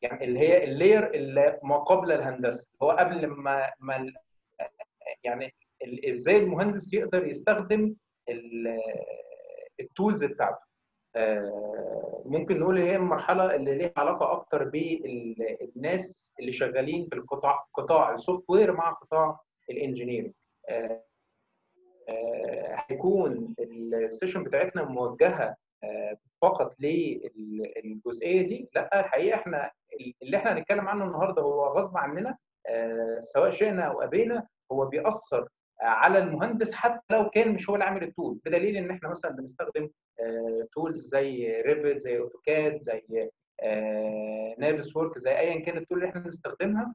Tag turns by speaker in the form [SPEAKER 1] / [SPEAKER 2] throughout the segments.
[SPEAKER 1] يعني اللي هي اللاير اللي ما قبل الهندسه هو قبل ما ما يعني ازاي المهندس يقدر يستخدم التولز بتاعته ممكن نقول هي المرحله اللي ليها علاقه اكتر بالناس اللي شغالين في القطاع قطاع السوفت وير مع قطاع الانجينيرنج هيكون السيشن بتاعتنا موجهه فقط للجزئيه دي لا الحقيقه احنا اللي احنا هنتكلم عنه النهارده هو غصب عننا سواء شئنا او ابينا هو بيأثر على المهندس حتى لو كان مش هو اللي عامل التول بدليل ان احنا مثلا بنستخدم تولز زي ريفت زي اوتوكاد زي نافس ورك زي ايا كان التول اللي احنا بنستخدمها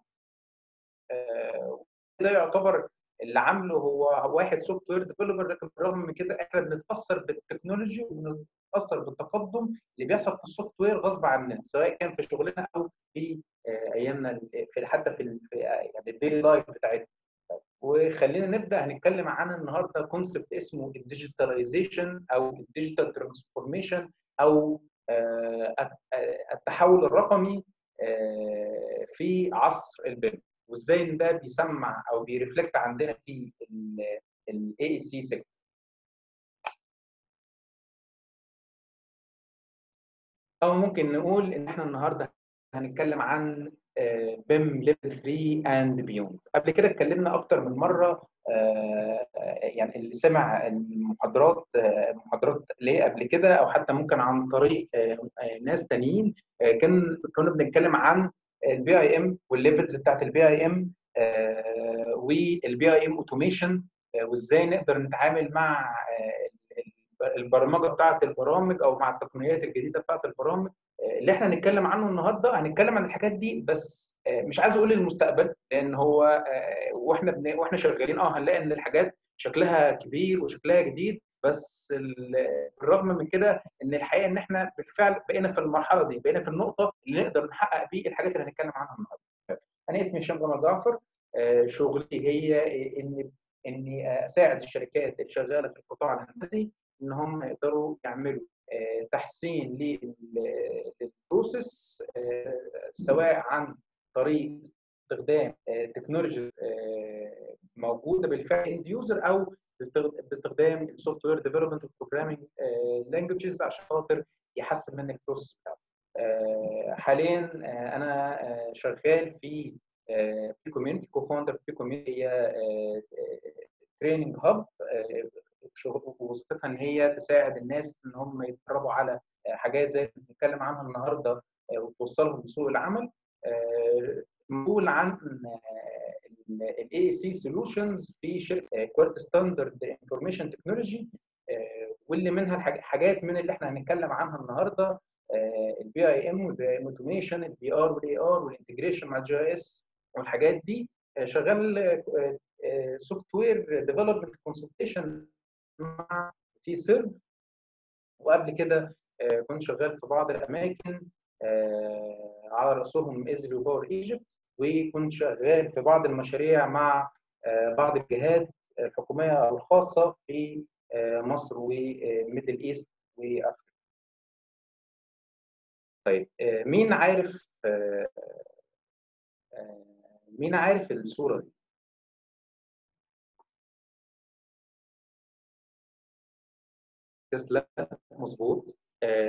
[SPEAKER 1] ده يعتبر اللي عامله هو واحد سوفت وير ديفلوبر لكن بالرغم من كده احنا بنتاثر بالتكنولوجي وبنتاثر بالتقدم اللي بيحصل في السوفت وير غصب عننا سواء كان في شغلنا او في ايامنا في حتى في يعني الديلي لايف بتاعتنا وخلينا نبدا هنتكلم عن النهارده كونسبت اسمه الديجيتاليزيشن او الديجيتال ترانسفورميشن او التحول الرقمي في عصر البيم وازاي ان ده بيسمع او بيرفلكت عندنا في الاي اي سي سيكتور او ممكن نقول ان احنا النهارده هنتكلم عن بيم ليفل 3 اند بيوند قبل كده اتكلمنا اكتر من مره يعني اللي سمع المحاضرات المحاضرات ليه قبل كده او حتى ممكن عن طريق ناس تانيين كان كنا بنتكلم عن البي اي ام والليفلز بتاعت البي اي ام والبي اي ام اوتوميشن وازاي نقدر نتعامل مع البرمجه بتاعت البرامج او مع التقنيات الجديده بتاعت البرامج اللي احنا هنتكلم عنه النهارده هنتكلم عن الحاجات دي بس مش عايز اقول المستقبل لان هو واحنا بن... واحنا شغالين اه هنلاقي ان الحاجات شكلها كبير وشكلها جديد بس بالرغم من كده ان الحقيقه ان احنا بالفعل بقينا في المرحله دي بقينا في النقطه اللي نقدر نحقق بيه الحاجات اللي هنتكلم عنها النهارده. انا اسمي هشام جمال جعفر شغلي هي اني اني اساعد الشركات اللي شغاله في القطاع الهندسي ان هم يقدروا يعملوا تحسين للبروسيس سواء عن طريق استخدام تكنولوجي موجوده بالفعل اند يوزر او باستخدام السوفت وير ديفلوبمنت بروجرامينج لانجوجز عشان خاطر يحسن من البروسيس بتاعته. حاليا انا شغال في في كوميونتي كو فاوندر في كوميونتي هي تريننج هاب وظيفتها ان هي تساعد الناس ان هم يتدربوا على حاجات زي اللي بنتكلم عنها النهارده وتوصلهم لسوق العمل مسؤول عن الاي اي سي سولوشنز في شركه كوارت ستاندرد انفورميشن تكنولوجي واللي منها الحاجات من اللي احنا هنتكلم عنها النهارده البي اي ام والبي اي ام اوتوميشن البي ار والاي ار والانتجريشن مع الجي اس والحاجات دي شغال سوفت وير ديفلوبمنت كونسلتيشن مع تي سيرف وقبل كده كنت شغال في بعض الاماكن على راسهم ازري وباور ايجيبت وكنت شغال في بعض المشاريع مع بعض الجهات الحكوميه او الخاصه في مصر وميدل ايست وافريقيا. طيب مين عارف مين عارف الصوره دي؟ تسلا مظبوط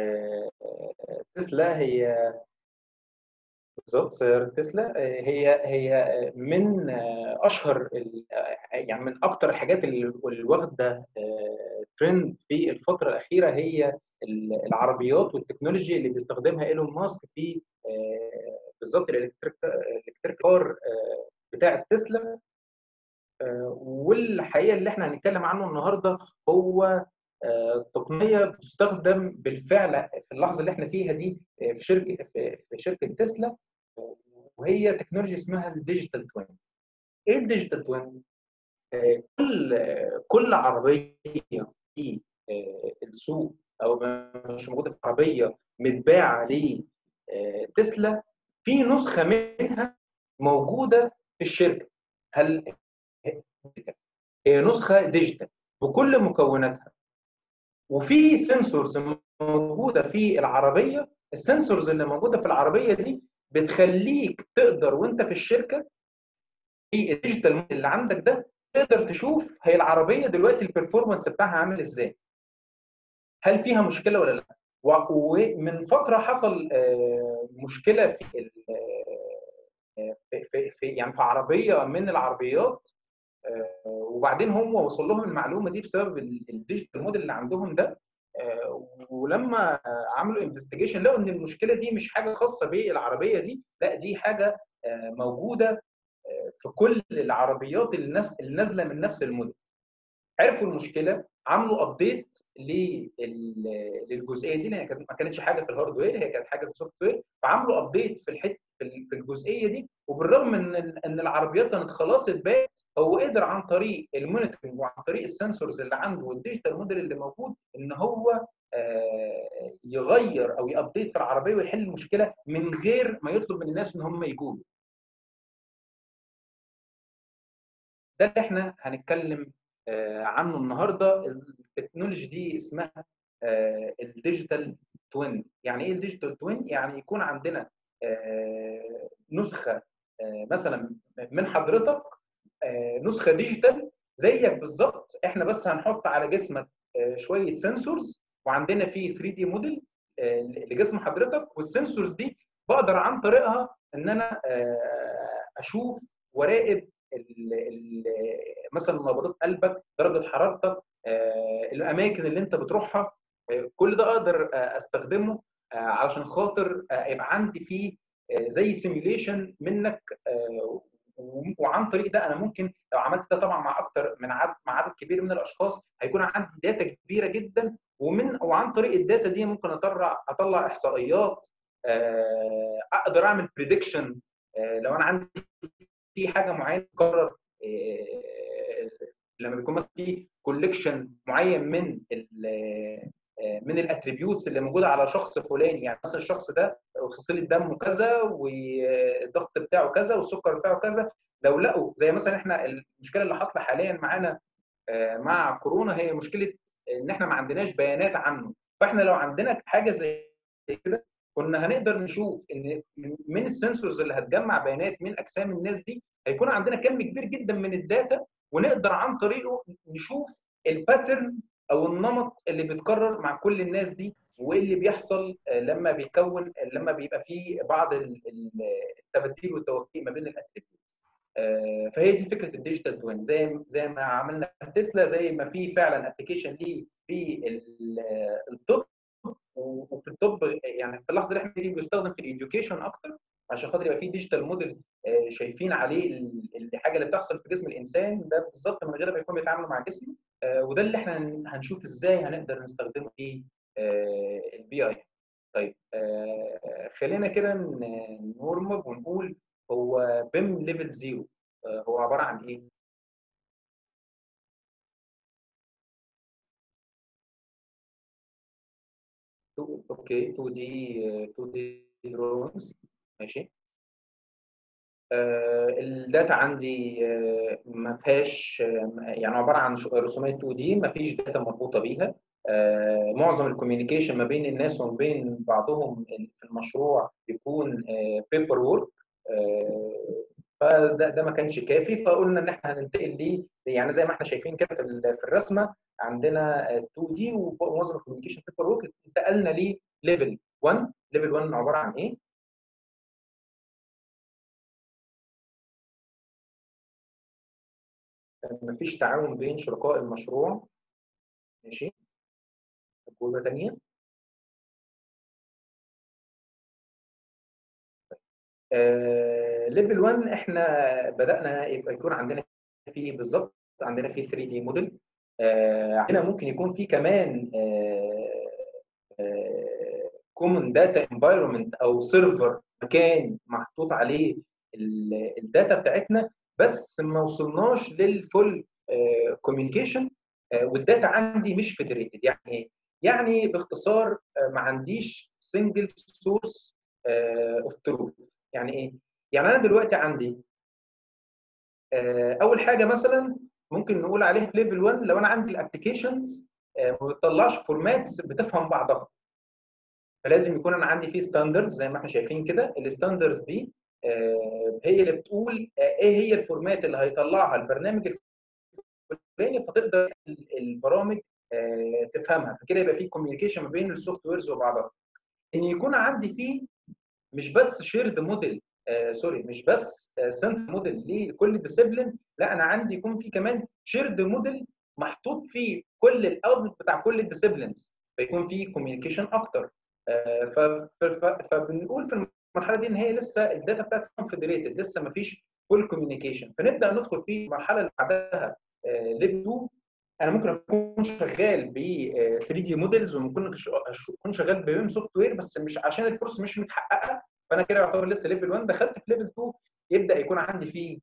[SPEAKER 1] تسلا هي بالظبط سيارة تسلا هي هي من اشهر يعني من اكثر الحاجات اللي واخده ترند في الفتره الاخيره هي العربيات والتكنولوجيا اللي بيستخدمها ايلون ماسك في بالظبط الالكتريك الالكتريك كار بتاع تسلا والحقيقه اللي احنا هنتكلم عنه النهارده هو تقنيه بتستخدم بالفعل في اللحظه اللي احنا فيها دي في شركه في شركه تسلا وهي تكنولوجيا اسمها الديجيتال توين. ايه الديجيتال توين؟ كل كل عربيه في السوق او مش موجوده في عربيه متباعه لتسلا في نسخه منها موجوده في الشركه. هل هي نسخه ديجيتال بكل مكوناتها وفي سنسورز موجوده في العربيه السنسورز اللي موجوده في العربيه دي بتخليك تقدر وانت في الشركه في الديجيتال اللي عندك ده تقدر تشوف هي العربيه دلوقتي البرفورمانس بتاعها عامل ازاي هل فيها مشكله ولا لا ومن فتره حصل مشكله في في, في يعني في عربيه من العربيات وبعدين هم وصل لهم المعلومه دي بسبب الديجيتال موديل اللي عندهم ده ولما عملوا انفستيجيشن لقوا ان المشكله دي مش حاجه خاصه بالعربيه دي لا دي حاجه موجوده في كل العربيات اللي نازله من نفس الموديل عرفوا المشكله عملوا ابديت للجزئيه دي لان ما كانتش حاجه في الهاردوير هي كانت حاجه في السوفت وير فعملوا ابديت في الحته في الجزئيه دي وبالرغم من ان العربيات كانت خلاص اتباعت هو قدر عن طريق المونيتورنج وعن طريق السنسورز اللي عنده والديجيتال موديل اللي موجود ان هو يغير او يابديت في العربيه ويحل المشكله من غير ما يطلب من الناس ان هم يجوا ده اللي احنا هنتكلم عنه النهارده التكنولوجي دي اسمها الديجيتال توين يعني ايه الديجيتال توين يعني يكون عندنا نسخه مثلا من حضرتك نسخه ديجيتال زيك بالظبط احنا بس هنحط على جسمك شويه سنسورز وعندنا في 3 دي موديل لجسم حضرتك والسنسورز دي بقدر عن طريقها ان انا اشوف وراقب ال ال مثلا نبضات قلبك درجه حرارتك الاماكن اللي انت بتروحها كل ده اقدر استخدمه علشان خاطر يبقى عندي فيه زي سيميوليشن منك وعن طريق ده انا ممكن لو عملت ده طبعا مع اكتر من عدد مع عدد كبير من الاشخاص هيكون عندي داتا كبيره جدا ومن وعن طريق الداتا دي ممكن اطلع اطلع احصائيات اقدر اعمل بريدكشن لو انا عندي في حاجه معينه تقرر لما بيكون مثلا في كوليكشن معين من من الاتريبيوتس اللي موجوده على شخص فلاني يعني مثلا الشخص ده خصيله دمه كذا والضغط بتاعه كذا والسكر بتاعه كذا لو لقوا زي مثلا احنا المشكله اللي حاصله حاليا معانا مع كورونا هي مشكله ان احنا ما عندناش بيانات عنه فاحنا لو عندنا حاجه زي كده كنا هنقدر نشوف ان من السنسورز اللي هتجمع بيانات من اجسام الناس دي هيكون عندنا كم كبير جدا من الداتا ونقدر عن طريقه نشوف الباترن او النمط اللي بيتكرر مع كل الناس دي وايه اللي بيحصل لما بيكون لما بيبقى فيه بعض التبديل والتوفيق ما بين الاتريبيوت فهي دي فكره الديجيتال توين زي زي ما عملنا في تسلا زي ما في فعلا ابلكيشن ليه في الطب وفي الطب يعني في اللحظه اللي احنا فيها بيستخدم في الاديوكيشن اكتر عشان خاطر يبقى في ديجيتال موديل شايفين عليه الحاجه اللي بتحصل في جسم الانسان ده بالظبط من غير ما يكون بيتعامل مع جسمه وده اللي احنا هنشوف ازاي هنقدر نستخدمه في البي اي طيب خلينا كده نورمج ونقول هو بيم ليفل زيرو هو عباره عن ايه؟ اوكي 2 دي 2 دي درونز ماشي آه الداتا عندي آه ما فيهاش آه يعني عباره عن رسومات 2 دي ما فيش داتا مربوطه بيها آه معظم الكوميونيكيشن ما بين الناس وما بين بعضهم في المشروع يكون آه بيبر وورك آه فده ده ما كانش كافي فقلنا ان احنا هننتقل ليه يعني زي ما احنا شايفين كده في الرسمه عندنا 2 دي ومعظم الكوميونيكيشن بيبر وورك انتقلنا ليه ليفل 1 ليفل 1 عباره عن ايه؟ مفيش تعاون بين شركاء المشروع ماشي تجربه ثانيه ليفل 1 احنا بدانا يبقى يكون عندنا فيه بالظبط عندنا فيه 3 دي موديل عندنا ممكن يكون فيه كمان كومن داتا انفايرمنت او سيرفر مكان محطوط عليه الداتا بتاعتنا بس ما وصلناش للفول كوميونيكيشن والداتا عندي مش فيدريتد يعني ايه؟ يعني باختصار ما عنديش سنجل سورس اوف تروث يعني ايه؟ يعني انا دلوقتي عندي اول حاجه مثلا ممكن نقول عليها في ليفل 1 لو انا عندي الابلكيشنز ما بتطلعش فورماتس بتفهم بعضها فلازم يكون انا عندي فيه ستاندردز زي ما احنا شايفين كده الستاندردز دي هي اللي بتقول ايه هي الفورمات اللي هيطلعها البرنامج الفلاني فتقدر البرامج تفهمها فكده يبقى في كوميونيكيشن ما بين السوفت ويرز وبعضها ان يكون عندي فيه مش بس شيرد موديل آه سوري مش بس سنت موديل لكل ديسيبلين لا انا عندي يكون في كمان شيرد موديل محطوط فيه كل الاوتبوت بتاع كل الديسيبلينز فيكون في كوميونيكيشن اكتر آه فبنقول في المرحله دي ان هي لسه الداتا بتاعتها كونفدريتد لسه ما فيش فول كوميونيكيشن فنبدا ندخل في المرحله اللي بعدها ليفل 2 انا ممكن اكون شغال ب 3 دي موديلز وممكن اكون شغال بيم سوفت وير بس مش عشان الكورس مش متحققه فانا كده يعتبر لسه ليفل 1 دخلت في ليفل 2 يبدا يكون عندي فيه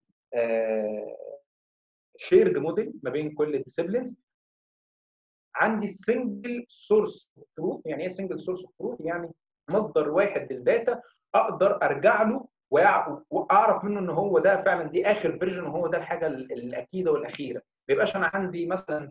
[SPEAKER 1] شيرد موديل ما بين كل الديسيبلينز عندي سنجل سورس اوف تروث يعني ايه سنجل سورس اوف تروث يعني مصدر واحد للداتا اقدر ارجع له واعرف منه ان هو ده فعلا دي اخر فيرجن وهو ده الحاجه الاكيده والاخيره ما يبقاش انا عندي مثلا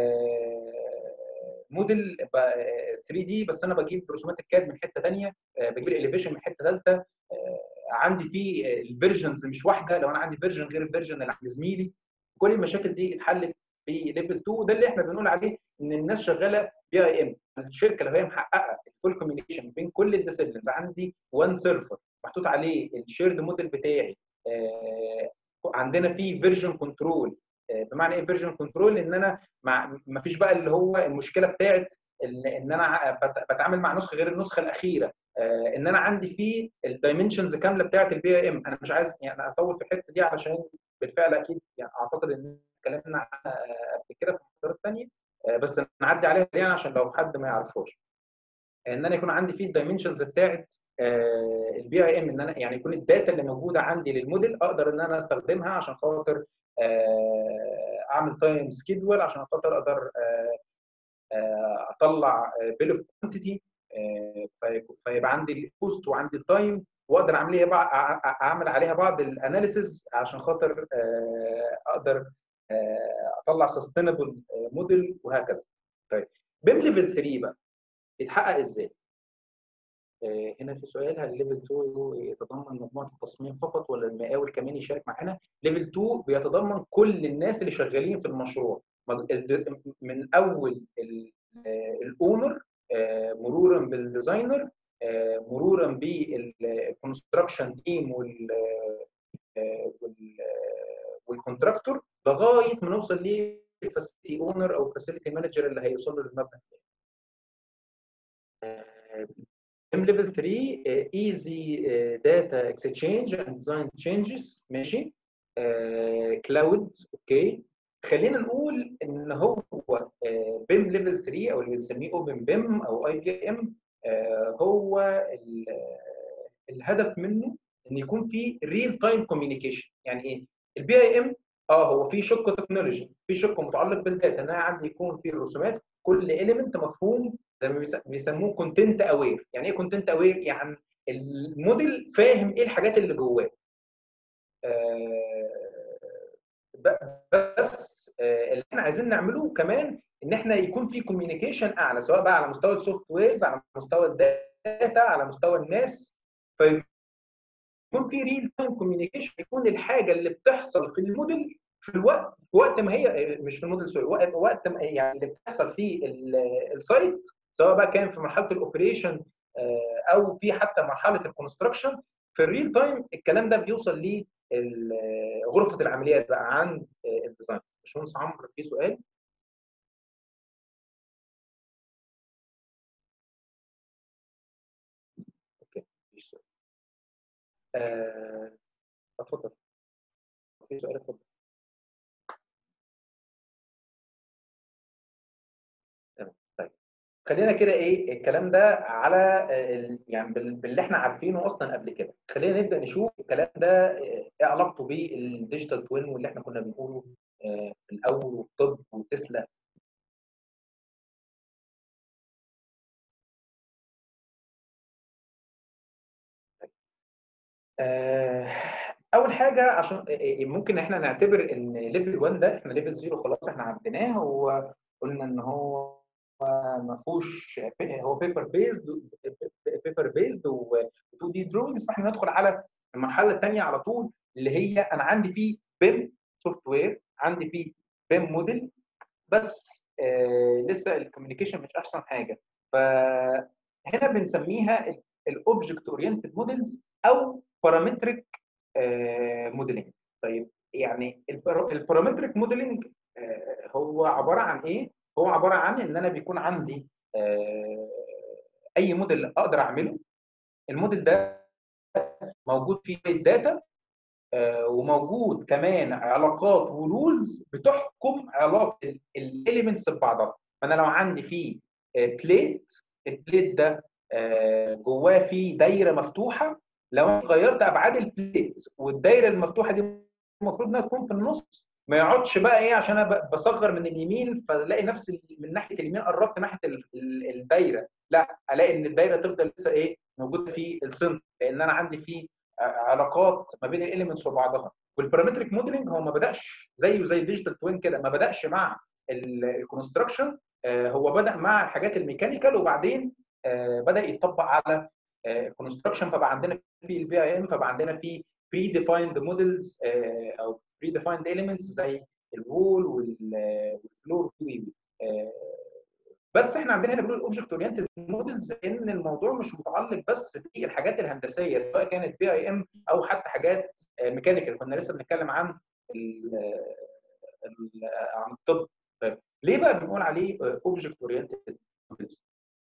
[SPEAKER 1] موديل 3 دي بس انا بجيب رسومات الكاد من حته ثانيه بجيب الاليفيشن من حته ثالثه عندي فيه الفيرجنز مش واحده لو انا عندي فيرجن غير الفيرجن اللي عند زميلي كل المشاكل دي اتحلت في ليفل 2 وده اللي احنا بنقول عليه ان الناس شغاله بي اي ام الشركه لو هي محققه الفول كوميونيكيشن بين كل الديسيبلينز عندي وان سيرفر محطوط عليه الشيرد موديل بتاعي عندنا فيه فيرجن كنترول بمعنى ايه فيرجن كنترول ان انا ما فيش بقى اللي هو المشكله بتاعت ان انا بتعامل مع نسخه غير النسخه الاخيره ان انا عندي فيه الدايمنشنز كامله بتاعت البي اي ام انا مش عايز يعني اطول في الحته دي علشان بالفعل اكيد يعني اعتقد ان اتكلمنا عنها قبل كده في محاضرات ثانيه بس نعدي عليها يعني عشان لو حد ما يعرفهاش ان انا يكون عندي فيه الدايمنشنز بتاعت البي اي ام ان انا يعني يكون الداتا اللي موجوده عندي للموديل اقدر ان انا استخدمها عشان خاطر اعمل تايم سكيدول عشان خاطر اقدر اطلع بيل اوف كوانتيتي فيبقى عندي الكوست وعندي التايم واقدر اعمل ايه اعمل عليها بعض الاناليسز عشان خاطر اقدر اطلع سستينبل موديل وهكذا طيب بيم ليفل 3 بقى يتحقق ازاي؟ هنا في سؤال هل ليفل 2 يتضمن مجموعه التصميم فقط ولا المقاول كمان يشارك معانا؟ ليفل 2 بيتضمن كل الناس اللي شغالين في المشروع من اول الاونر مرورا بالديزاينر مرورا بالكونستراكشن تيم وال والكونتراكتور لغايه ما نوصل للفاسيلتي اونر او الفاسيلتي مانجر اللي هيوصل له المبنى ام ليفل 3 ايزي داتا اكسشينج اند ديزاين تشينجز ماشي كلاود اوكي خلينا نقول ان هو بيم ليفل 3 او اللي بنسميه اوبن بيم او اي بي ام هو الهدف منه ان يكون في ريل تايم كوميونيكيشن يعني ايه البي اي ام اه هو في شق تكنولوجي في شق متعلق بالداتا ان انا عندي يكون في الرسومات كل اليمنت مفهوم زي ما بيسموه كونتنت اوير يعني ايه كونتنت اوير يعني الموديل فاهم ايه الحاجات اللي جواه بس اللي احنا عايزين نعمله كمان ان احنا يكون في كوميونيكيشن اعلى سواء بقى على مستوى السوفت ويرز على مستوى الداتا على مستوى الناس فيكون في ريل تايم كوميونيكيشن يكون الحاجه اللي بتحصل في الموديل في الوقت في وقت ما هي مش في الموديل سوري وقت وقت ما يعني اللي بتحصل في السايت سواء بقى كان في مرحله الاوبريشن او في حتى مرحله الكونستراكشن في الريل تايم الكلام ده بيوصل ل غرفه العمليات بقى عند الديزاين باشمهندس عمرو في سؤال اوكي مفيش سؤال آه... اتفضل في سؤال اتفضل تمام طيب خلينا كده ايه الكلام ده على يعني باللي احنا عارفينه اصلا قبل كده خلينا نبدا نشوف الكلام ده ايه علاقته بالديجيتال توين واللي احنا كنا بنقوله في الاول والطب وتسلا اول حاجه عشان ممكن احنا نعتبر ان ليفل 1 ده احنا ليفل 0 خلاص احنا عديناه وقلنا ان هو ما فيهوش هو بيبر بيزد بيبر بيزد و2 دي دروينجز فاحنا ندخل على المرحله الثانيه على طول اللي هي انا عندي فيه بيم سوفت وير عندي فيه بيم موديل بس آه لسه الكوميونيكيشن مش احسن حاجه فهنا بنسميها الاوبجكت اورينتد موديلز او بارامتريك موديلنج طيب يعني البارامتريك موديلنج آه هو عباره عن ايه هو عباره عن ان انا بيكون عندي آه اي موديل اقدر اعمله الموديل ده موجود فيه الداتا آه وموجود كمان علاقات ورولز بتحكم علاقه الاليمنتس ببعضها فانا لو عندي فيه بليت البليت ده آه جواه فيه دايره مفتوحه لو انا غيرت ابعاد البليت والدايره المفتوحه دي المفروض انها تكون في النص ما يقعدش بقى ايه عشان انا بصغر من اليمين فلاقي نفسي من ناحيه اليمين قربت ناحيه الدايره لا الاقي ان الدايره تفضل لسه ايه موجوده في السنتر لان انا عندي فيه علاقات ما بين الاليمنتس وبعضها والبارامتريك موديلنج هو ما بداش زيه زي الديجيتال توين كده ما بداش مع الكونستراكشن هو بدا مع الحاجات الميكانيكال وبعدين بدا يتطبق على الكونستراكشن فبقى عندنا في البي اي ام فبقى عندنا في بري ديفايند موديلز او بري ديفايند اليمنتس زي الوول والفلور بس احنا عندنا هنا بنقول اوبجكت اورينتد موديلز ان الموضوع مش متعلق بس بالحاجات الهندسيه سواء كانت بي اي ام او حتى حاجات ميكانيكال كنا لسه بنتكلم عن عن الطب طيب ليه بقى بنقول عليه اوبجكت اورينتد موديلز؟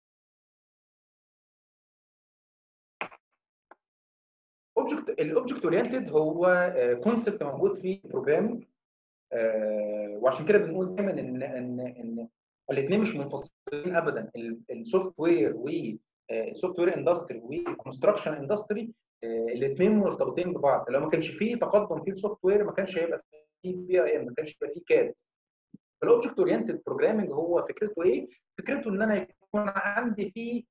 [SPEAKER 1] اوبجكت الاوبجكت اورينتد هو كونسبت موجود في بروجرامنج وعشان كده بنقول دايما ان ان ان الاثنين مش منفصلين ابدا السوفت وير والسوفت وير اندستري والكونستراكشن اندستري الاثنين مرتبطين ببعض لو ما كانش فيه تقدم في السوفت وير ما كانش هيبقى فيه بي اي ام ما كانش هيبقى فيه كاد الاوبجكت اورينتد بروجرامنج هو فكرته ايه؟ فكرته ان انا يكون عندي فيه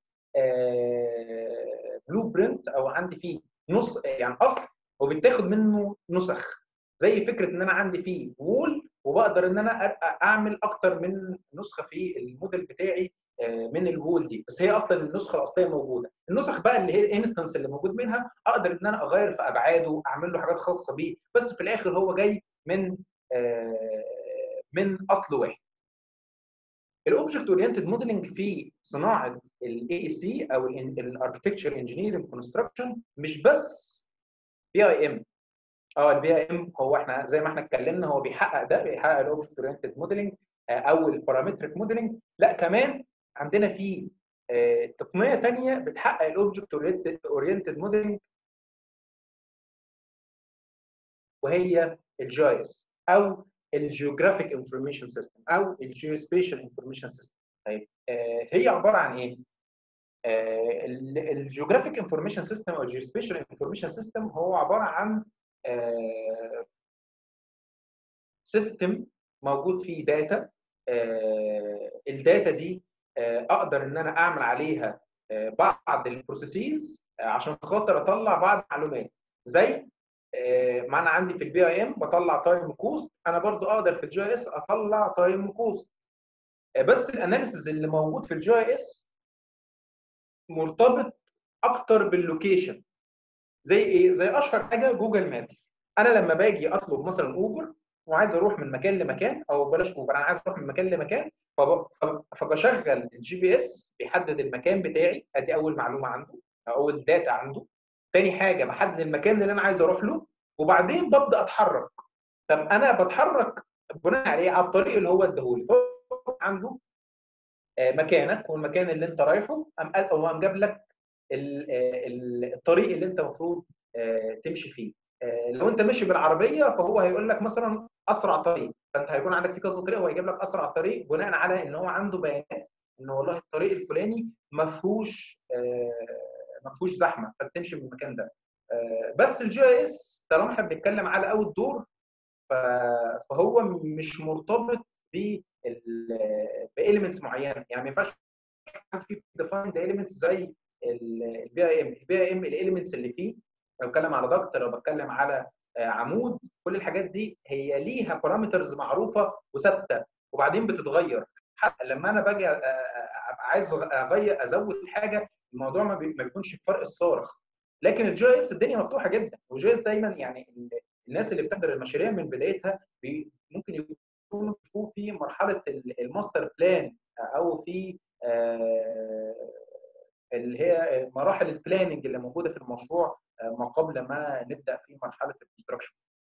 [SPEAKER 1] بلو برنت او عندي فيه نص يعني اصل وبيتاخد منه نسخ زي فكره ان انا عندي فيه وول وبقدر ان انا اعمل اكتر من نسخه في الموديل بتاعي من الوول دي بس هي اصلا النسخه الاصليه موجوده النسخ بقى اللي هي الانستنس اللي موجود منها اقدر ان انا اغير في ابعاده اعمل له حاجات خاصه بيه بس في الاخر هو جاي من من اصل واحد الاوبجكت اورينتد موديلنج في صناعه الاي اي سي او الاركتكتشر انجينيرنج كونستراكشن مش بس بي اي ام اه البي اي ام هو احنا زي ما احنا اتكلمنا هو بيحقق ده بيحقق الاوبجكت اورينتد موديلنج او البارامتريك موديلنج لا كمان عندنا في تقنيه ثانيه بتحقق الاوبجكت اورينتد موديلنج وهي الجايس او الجيوغرافيك انفورميشن سيستم او الجيوسبيشال انفورميشن سيستم طيب آه هي عباره عن ايه؟ آه الجيوغرافيك انفورميشن سيستم او الجيوسبيشال انفورميشن سيستم هو عباره عن آه سيستم موجود فيه داتا الداتا دي اقدر ان انا اعمل عليها بعض البروسيسز عشان خاطر اطلع بعض المعلومات زي ما انا عندي في البي اي ام بطلع تايم كوست انا برضو اقدر في الجي اس اطلع تايم كوست بس الاناليسز اللي موجود في الجي اس مرتبط اكتر باللوكيشن زي ايه زي اشهر حاجه جوجل مابس انا لما باجي اطلب مثلا اوبر وعايز اروح من مكان لمكان او بلاش اوبر انا عايز اروح من مكان لمكان فبشغل الجي بي اس بيحدد المكان بتاعي ادي اول معلومه عنده او اول داتا عنده تاني حاجه بحدد المكان اللي انا عايز اروح له وبعدين ببدا اتحرك طب انا بتحرك بناء عليه على الطريق اللي هو اداهولي عنده مكانك والمكان اللي انت رايحه قام قال هو قام جاب لك الطريق اللي انت المفروض تمشي فيه لو انت ماشي بالعربيه فهو هيقول لك مثلا اسرع طريق فانت هيكون عندك في كذا طريق وهيجيب لك اسرع طريق بناء على ان هو عنده بيانات ان والله الطريق الفلاني ما فيهوش ما فيهوش زحمه فتمشي من المكان ده بس الجي اي اس طالما احنا بنتكلم على اول دور فهو مش مرتبط ب باليمنتس معينه يعني ما ينفعش في ديفايند اليمنتس زي البي اي ام البي اي ام الاليمنتس اللي فيه لو بتكلم على ضغط لو بتكلم على عمود كل الحاجات دي هي ليها بارامترز معروفه وثابته وبعدين بتتغير حتى لما انا باجي ابقى عايز اغير ازود حاجه الموضوع ما بيكونش فرق الصارخ لكن الجي اس الدنيا مفتوحه جدا والجي اس دايما يعني الناس اللي بتحضر المشاريع من بدايتها ممكن يكونوا في مرحله الماستر بلان او في اللي هي مراحل البلاننج اللي موجوده في المشروع ما قبل ما نبدا في مرحله الكونستراكشن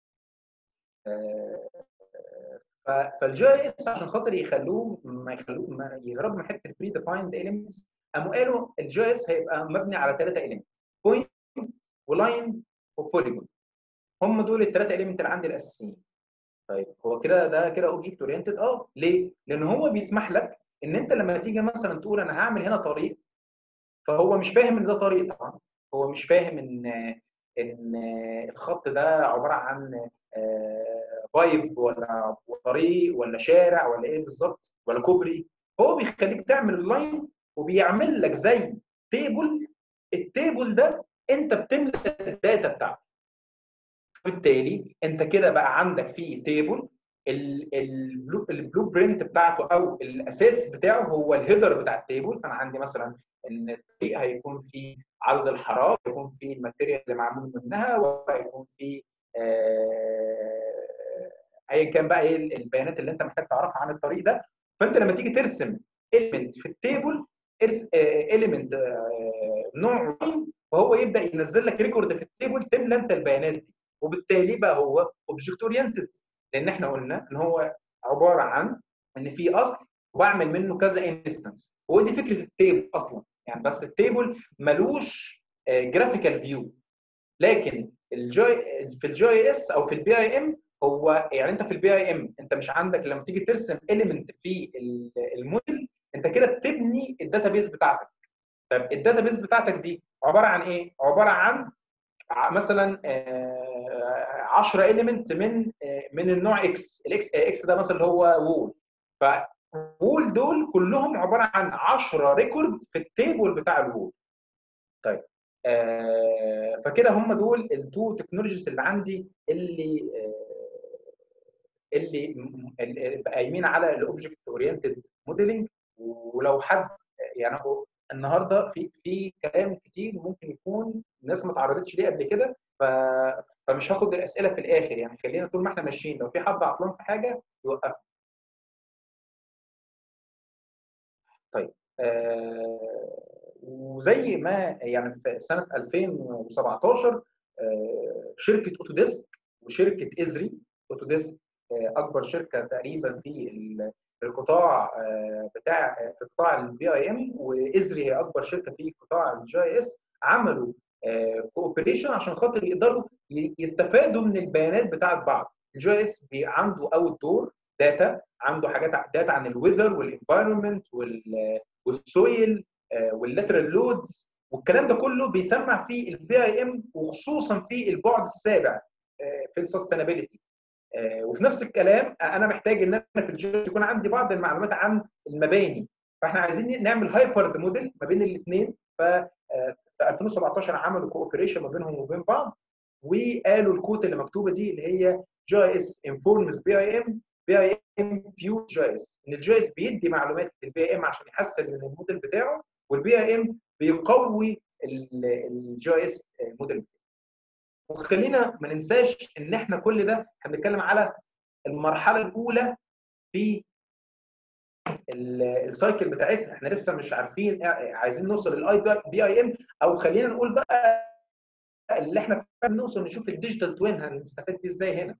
[SPEAKER 1] فالجي اس عشان خاطر يخلوه ما يخلوه ما يهربوا من حته البري ديفايند اليمنتس قاموا قالوا الجي اس هيبقى مبني على ثلاثه اليمنت بوينت ولاين وبوليجون هم دول الثلاثه اليمنت اللي عندي الاساسيين طيب هو كده ده كده اوبجكت اورينتد اه ليه؟ لان هو بيسمح لك ان انت لما تيجي مثلا تقول انا هعمل هنا طريق فهو مش فاهم ان ده طريق طبعا هو مش فاهم ان ان الخط ده عباره عن بايب ولا طريق ولا شارع ولا ايه بالظبط ولا كوبري هو بيخليك تعمل اللاين وبيعمل لك زي تيبل التيبل ده انت بتملى الداتا بتاعته بالتالي انت كده بقى عندك فيه تيبل البلو برنت بتاعته او الاساس بتاعه هو الهيدر بتاع التيبل فانا عندي مثلا ان الطريق هيكون فيه عدد الحراره هيكون فيه الماتيريال اللي معمول منها وهيكون فيه ايا كان بقى ايه البيانات اللي انت محتاج تعرفها عن الطريق ده فانت لما تيجي ترسم اليمنت في التيبل اليمنت نوع فهو يبدا ينزل لك ريكورد في التيبل تملى انت البيانات دي وبالتالي بقى هو اوبجكت اورينتد لان احنا قلنا ان هو عباره عن ان في اصل وبعمل منه كذا انستنس ودي فكره التيبل اصلا يعني بس التيبل ملوش جرافيكال فيو لكن الجي في الجي اس او في البي اي ام هو يعني انت في البي اي ام انت مش عندك لما تيجي ترسم اليمنت في الموديل انت كده بتبني الداتابيز بتاعتك طب الداتابيز بتاعتك دي عباره عن ايه؟ عباره عن مثلا 10 اليمنت من من النوع اكس الاكس اكس ده مثلا اللي هو وول فوول دول كلهم عباره عن 10 ريكورد في التيبل بتاع الوول طيب آه فكده هم دول التو تكنولوجيز اللي عندي اللي آه اللي قايمين على الاوبجكت اورينتد موديلنج ولو حد يعني النهارده في في كلام كتير ممكن يكون الناس ما اتعرضتش ليه قبل كده ف فمش هاخد الاسئله في الاخر يعني خلينا طول ما احنا ماشيين لو في حد عطلان في حاجه يوقف طيب آه وزي ما يعني في سنه 2017 آه شركه اوتوديسك وشركه ازري اوتوديسك آه اكبر شركه تقريبا في القطاع بتاع في قطاع البي اي ام وازري هي اكبر شركه في قطاع الجي اس عملوا كوبريشن عشان خاطر يقدروا يستفادوا من البيانات بتاعت بعض الجي اس عنده اوت دور داتا عنده حاجات داتا عن الويذر والانفايرمنت والسويل واللاترال لودز والكلام ده كله بيسمع في البي اي ام وخصوصا في البعد السابع في السستينابيلتي وفي نفس الكلام انا محتاج ان انا في الجي يكون عندي بعض المعلومات عن المباني فاحنا عايزين نعمل هايبرد موديل ما بين الاثنين ف في 2017 عملوا كوبريشن ما بينهم وبين بعض وقالوا الكود اللي مكتوبه دي اللي هي جي اس انفورمز بي اي ام بي اي ام فيو جي اس ان الجي اس بيدي معلومات للبي اي ام عشان يحسن من الموديل بتاعه والبي اي ام بيقوي الجي اس موديل بتاعه وخلينا ما ننساش ان احنا كل ده احنا بنتكلم على المرحله الاولى في السايكل بتاعتنا احنا لسه مش عارفين عايزين نوصل للاي بي اي ام او خلينا نقول بقى اللي احنا نوصل نشوف الديجيتال توين هنستفاد بيه ازاي هنا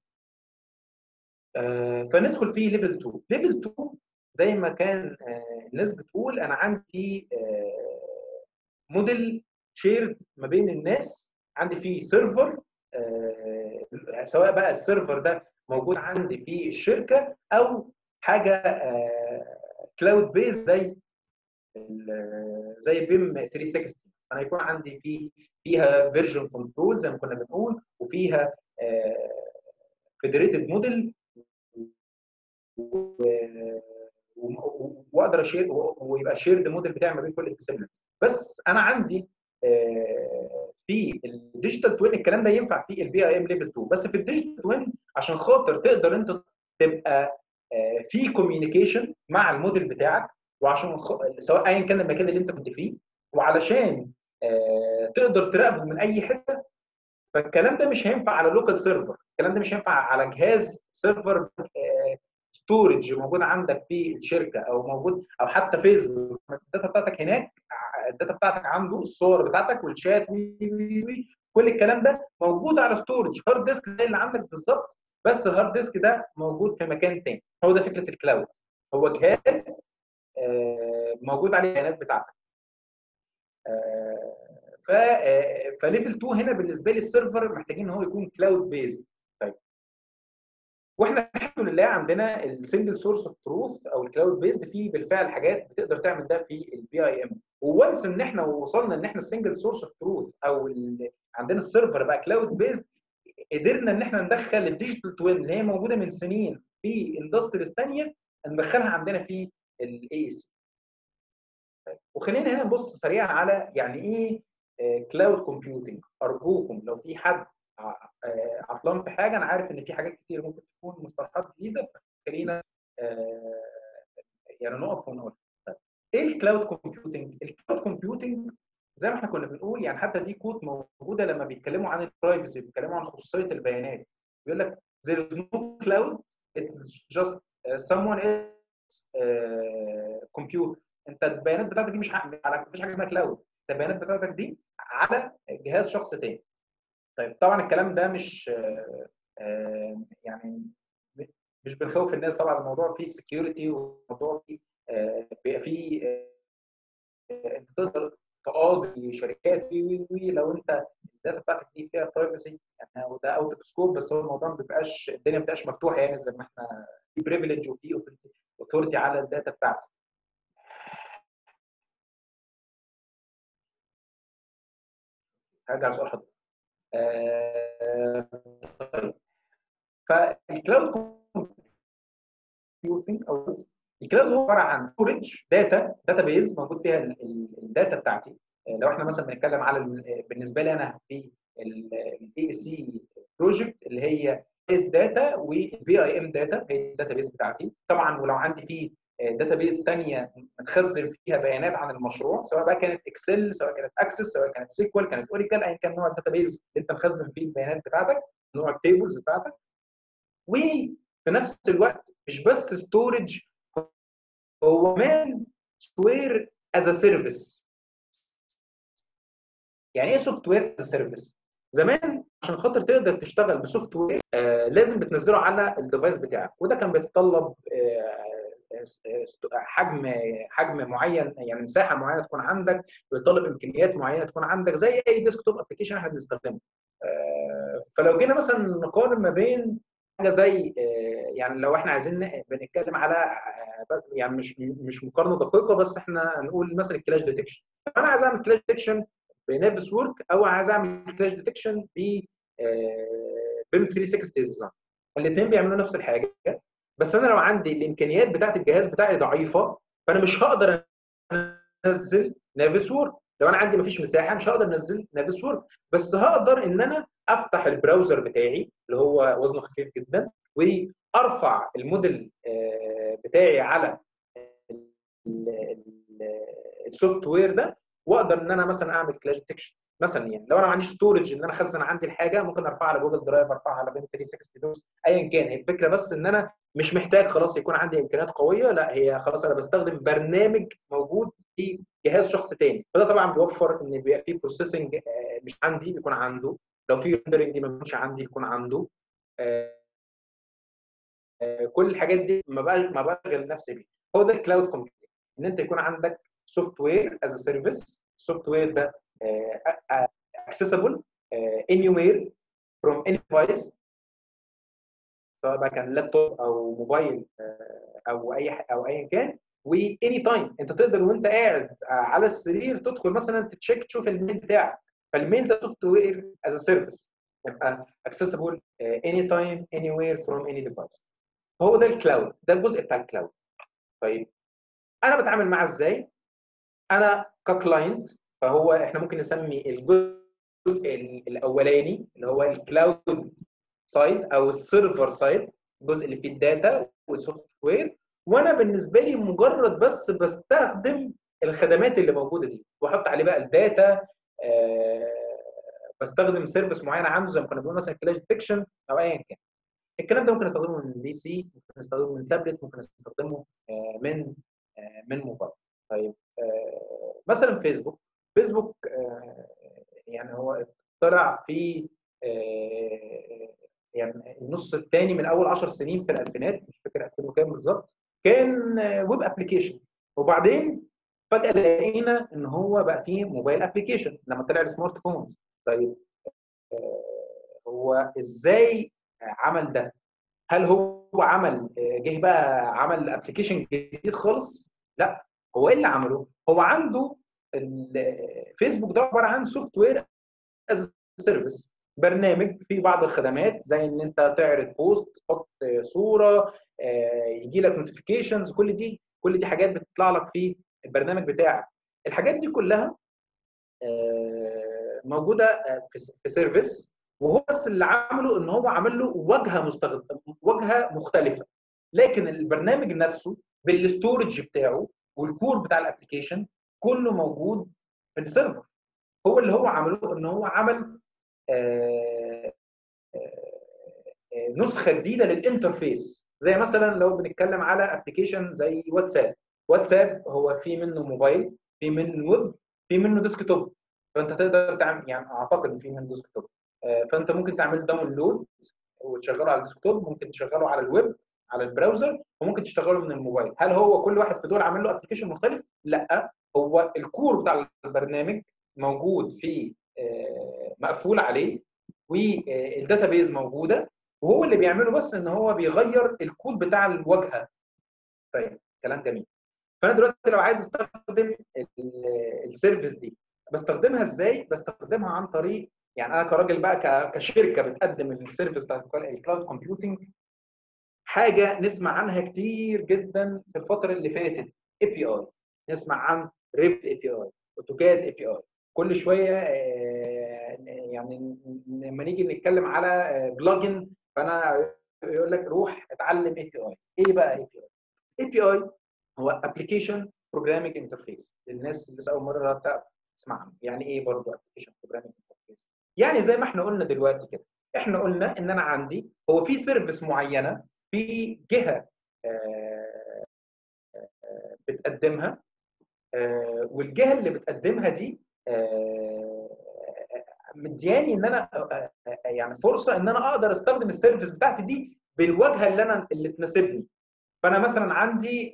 [SPEAKER 1] آه فندخل في ليفل 2 ليفل 2 زي ما كان آه الناس بتقول انا عندي آه موديل شيرد ما بين الناس عندي فيه سيرفر سواء بقى السيرفر ده موجود عندي في الشركه او حاجه كلاود بيز زي زي بيم 360 انا يكون عندي في فيها فيرجن كنترول زي ما كنا بنقول وفيها فيدريتد موديل واقدر اشير ويبقى شيرد موديل بتاعي ما بين كل الديسيبلينز بس انا عندي في الديجيتال توين الكلام ده ينفع في البي اي ام ليفل 2 بس في الديجيتال توين عشان خاطر تقدر انت تبقى في كوميونيكيشن مع الموديل بتاعك وعشان سواء ايا كان المكان اللي انت كنت فيه وعلشان تقدر تراقبه من اي حته فالكلام ده مش هينفع على لوكال سيرفر الكلام ده مش هينفع على جهاز سيرفر ستورج موجود عندك في الشركه او موجود او حتى فيسبوك الداتا بتاعتك هناك الداتا بتاعتك عنده الصور بتاعتك والشات كل الكلام ده موجود على ستورج هارد ديسك زي اللي عندك بالظبط بس الهارد ديسك ده موجود في مكان تاني هو ده فكره الكلاود هو جهاز موجود عليه البيانات بتاعتك ف فليفل 2 هنا بالنسبه لي السيرفر محتاجين ان هو يكون كلاود بيزد طيب واحنا الحمد لله عندنا السنجل سورس اوف تروث او الكلاود بيزد فيه بالفعل حاجات بتقدر تعمل ده في البي اي ام وونس ان احنا وصلنا ان احنا السنجل سورس اوف تروث او عندنا السيرفر بقى كلاود بيزد قدرنا ان احنا ندخل الديجيتال توين اللي هي موجوده من سنين في اندستريز ثانيه ندخلها عندنا في الاي سي وخلينا هنا نبص سريعا على يعني ايه كلاود كومبيوتنج ارجوكم لو في حد عطلان في حاجه انا عارف ان في حاجات كتير ممكن تكون مصطلحات جديده خلينا يعني نقف ونقول ايه الكلاود كومبيوتنج؟ الكلاود كومبيوتنج زي ما احنا كنا بنقول يعني حتى دي كود موجوده لما بيتكلموا عن البرايفسي بيتكلموا عن خصوصيه البيانات بيقول لك there is no cloud it's just uh, someone else uh, computer انت البيانات بتاعتك دي مش على مفيش حاجه اسمها كلاود البيانات بتاعتك دي على جهاز شخص تاني طيب طبعا الكلام ده مش يعني مش بنخوف الناس طبعا الموضوع فيه سكيورتي والموضوع فيه بيبقى فيه انت تقدر تقاضي شركات وي وي لو انت الداتا بتاعتك دي فيها برايفسي يعني وده اوت اوف سكوب بس هو الموضوع ما بيبقاش الدنيا ما بتبقاش مفتوحه يعني زي ما احنا في بريفليج وفي اوثورتي على الداتا بتاعتك هرجع لسؤال حضرتك. آه طيب فالكلاود كومبيوتنج او الكلاود هو عباره عن ستورج داتا داتا بيز موجود فيها الداتا بتاعتي لو احنا مثلا بنتكلم على بالنسبه لي انا في الاي سي بروجكت اللي هي بيز داتا والبي اي ام داتا هي الداتا بيز بتاعتي طبعا ولو عندي فيه داتا بيز ثانيه متخزن فيها بيانات عن المشروع سواء بقى كانت اكسل سواء كانت اكسس سواء كانت سيكوال كانت اوراكل ايا كان نوع الداتا بيز اللي انت مخزن فيه البيانات بتاعتك نوع التيبلز بتاعتك وفي نفس الوقت مش بس ستورج هو كمان سوفت وير از سيرفيس يعني ايه سوفت وير از سيرفيس زمان عشان خاطر تقدر تشتغل بسوفت وير آه لازم بتنزله على الديفايس بتاعك وده كان بيتطلب آه حجم حجم معين يعني مساحه معينه تكون عندك بيطلب امكانيات معينه تكون عندك زي اي ديسكتوب ابلكيشن احنا بنستخدمه فلو جينا مثلا نقارن ما بين حاجه زي يعني لو احنا عايزين بنتكلم على يعني مش مش مقارنه دقيقه بس احنا نقول مثلا الكلاش ديتكشن انا عايز اعمل كلاش ديتكشن بنيفس ورك او عايز اعمل كلاش ديتكشن ب بيم 360 ديزاين الاثنين بيعملوا نفس الحاجه بس انا لو عندي الامكانيات بتاعت الجهاز بتاعي ضعيفه فانا مش هقدر انزل نافيس وورك لو انا عندي مفيش مساحه مش هقدر انزل نافيس وورك بس هقدر ان انا افتح البراوزر بتاعي اللي هو وزنه خفيف جدا وارفع الموديل بتاعي على السوفت وير ده واقدر ان انا مثلا اعمل كلاش ديتكشن مثلا يعني لو انا ما عنديش ستورج ان انا اخزن عندي الحاجه ممكن ارفعها على جوجل درايف ارفعها على بين 360 دوس ايا كان هي الفكره بس ان انا مش محتاج خلاص يكون عندي امكانيات قويه لا هي خلاص انا بستخدم برنامج موجود في جهاز شخص تاني فده طبعا بيوفر ان بيبقى في بروسيسنج مش عندي بيكون عنده لو في ريندرنج ما بيكونش عندي بيكون عنده كل الحاجات دي ما بقى ما بشغل نفسي بيه هو ده الكلاود كومبيوتنج ان انت يكون عندك سوفت وير از سيرفيس السوفت وير ده accessible anywhere from any device سواء بقى كان لابتوب او موبايل او اي او ايا كان واني تايم انت تقدر وانت قاعد على السرير تدخل مثلا تتشيك تشوف الميل بتاعك فالميل ده سوفت وير از سيرفيس يبقى accessible اني تايم اني وير فروم اني ديفايس هو ده الكلاود ده الجزء بتاع الكلاود طيب انا بتعامل معاه ازاي انا ككلاينت فهو احنا ممكن نسمي الجزء الاولاني اللي هو الكلاود سايد او السيرفر سايد الجزء اللي فيه الداتا والسوفت وير وانا بالنسبه لي مجرد بس بستخدم الخدمات اللي موجوده دي واحط عليه بقى الداتا آه بستخدم سيرفيس معين عنده زي ما كنا بنقول مثلا كلاش ديتكشن او ايا كان الكلام ده ممكن استخدمه من بي سي ممكن استخدمه من تابلت ممكن استخدمه آه من آه من موبايل طيب آه مثلا فيسبوك فيسبوك يعني هو طلع في يعني النص الثاني من اول 10 سنين في الالفينات مش فاكر 2000 وكام بالظبط كان ويب ابلكيشن وبعدين فجاه لقينا ان هو بقى فيه موبايل ابلكيشن لما طلع السمارت فونز طيب هو ازاي عمل ده؟ هل هو عمل جه بقى عمل ابلكيشن جديد خالص؟ لا هو ايه اللي عمله؟ هو عنده الفيسبوك ده عباره عن سوفت وير از سيرفيس برنامج فيه بعض الخدمات زي ان انت تعرض بوست تحط صوره يجي لك نوتيفيكيشنز كل دي كل دي حاجات بتطلع لك في البرنامج بتاعك الحاجات دي كلها موجوده في سيرفيس وهو بس اللي عمله ان هو عمل له واجهه مستخدم واجهه مختلفه لكن البرنامج نفسه بالستورج بتاعه والكور بتاع الابلكيشن كله موجود في السيرفر هو اللي هو عمله ان هو عمل آآ آآ نسخه جديده للانترفيس زي مثلا لو بنتكلم على ابلكيشن زي واتساب واتساب هو في منه موبايل في منه ويب في منه ديسكتوب فانت تقدر تعمل يعني اعتقد ان في منه ديسكتوب فانت ممكن تعمل داونلود وتشغله على الديسكتوب ممكن تشغله على الويب على البراوزر وممكن تشتغله من الموبايل هل هو كل واحد في دول عامل له ابلكيشن مختلف لا هو الكور بتاع البرنامج موجود في مقفول عليه والداتابيز موجوده وهو اللي بيعمله بس ان هو بيغير الكود بتاع الواجهه طيب كلام جميل فانا دلوقتي لو عايز استخدم السيرفيس دي بستخدمها ازاي بستخدمها عن طريق يعني انا كراجل بقى كشركه بتقدم السيرفيس بتاعت الكلاود كومبيوتنج حاجه نسمع عنها كتير جدا في الفتره اللي فاتت اي بي اي نسمع عن ريفت اي بي اي اوتوكاد اي بي اي كل شويه يعني لما نيجي نتكلم على بلجن فانا يقول لك روح اتعلم اي بي اي ايه بقى اي بي اي اي بي اي هو ابلكيشن بروجرامينج انترفيس للناس اللي لسه اول مره تسمع عنه يعني ايه برضه ابلكيشن بروجرامينج انترفيس يعني زي ما احنا قلنا دلوقتي كده احنا قلنا ان انا عندي هو في سيرفيس معينه في جهه بتقدمها والجهه اللي بتقدمها دي مدياني ان انا يعني فرصه ان انا اقدر استخدم السيرفيس بتاعتي دي بالواجهه اللي انا اللي تناسبني فانا مثلا عندي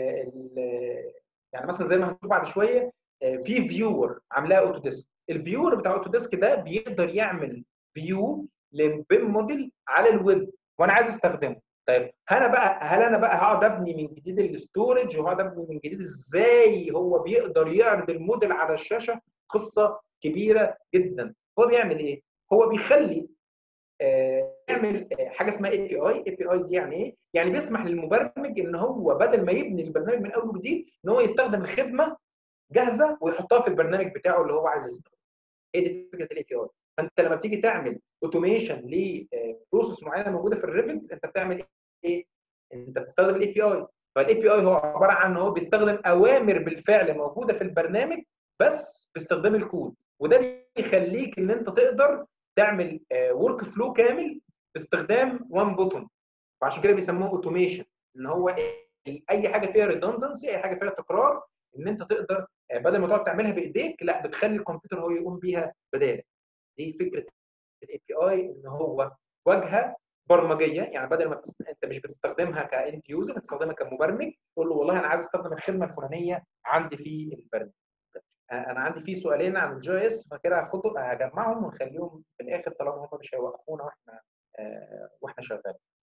[SPEAKER 1] يعني مثلا زي ما هنشوف بعد شويه في فيور عاملاه اوتوديسك الفيور بتاع اوتوديسك ده بيقدر يعمل فيو لبيم موديل على الويب وانا عايز استخدمه طيب انا بقى هل انا بقى هقعد ابني من جديد الاستورج وهقعد ابني من جديد ازاي هو بيقدر يعرض الموديل على الشاشه قصه كبيره جدا هو بيعمل ايه هو بيخلي آه يعمل آه حاجه اسمها اي بي اي اي بي اي دي يعني ايه يعني بيسمح للمبرمج ان هو بدل ما يبني البرنامج من اول وجديد ان هو يستخدم الخدمه جاهزه ويحطها في البرنامج بتاعه اللي هو عايز يستخدمه هي دي فكره الاي بي اي فانت لما بتيجي تعمل اوتوميشن لبروسيس معينه موجوده في الريفت انت بتعمل ايه؟ انت بتستخدم الاي بي اي فالاي بي اي هو عباره عن ان هو بيستخدم اوامر بالفعل موجوده في البرنامج بس باستخدام الكود وده بيخليك ان انت تقدر تعمل ورك فلو كامل باستخدام وان بوتون وعشان كده بيسموه اوتوميشن ان هو اي حاجه فيها ريدندنسي اي حاجه فيها تكرار ان انت تقدر بدل ما تقعد تعملها بايديك لا بتخلي الكمبيوتر هو يقوم بيها بدالك دي فكره الاي بي اي ان هو واجهه برمجيه يعني بدل ما بتست... انت مش بتستخدمها كانت يوزر بتستخدمها كمبرمج تقول له والله انا عايز استخدم الخدمه الفلانيه عندي في البرنامج انا عندي في سؤالين عن الجي اس فكده هاخدهم هجمعهم ونخليهم في الاخر طالما هم مش هيوقفونا واحنا آه واحنا شغالين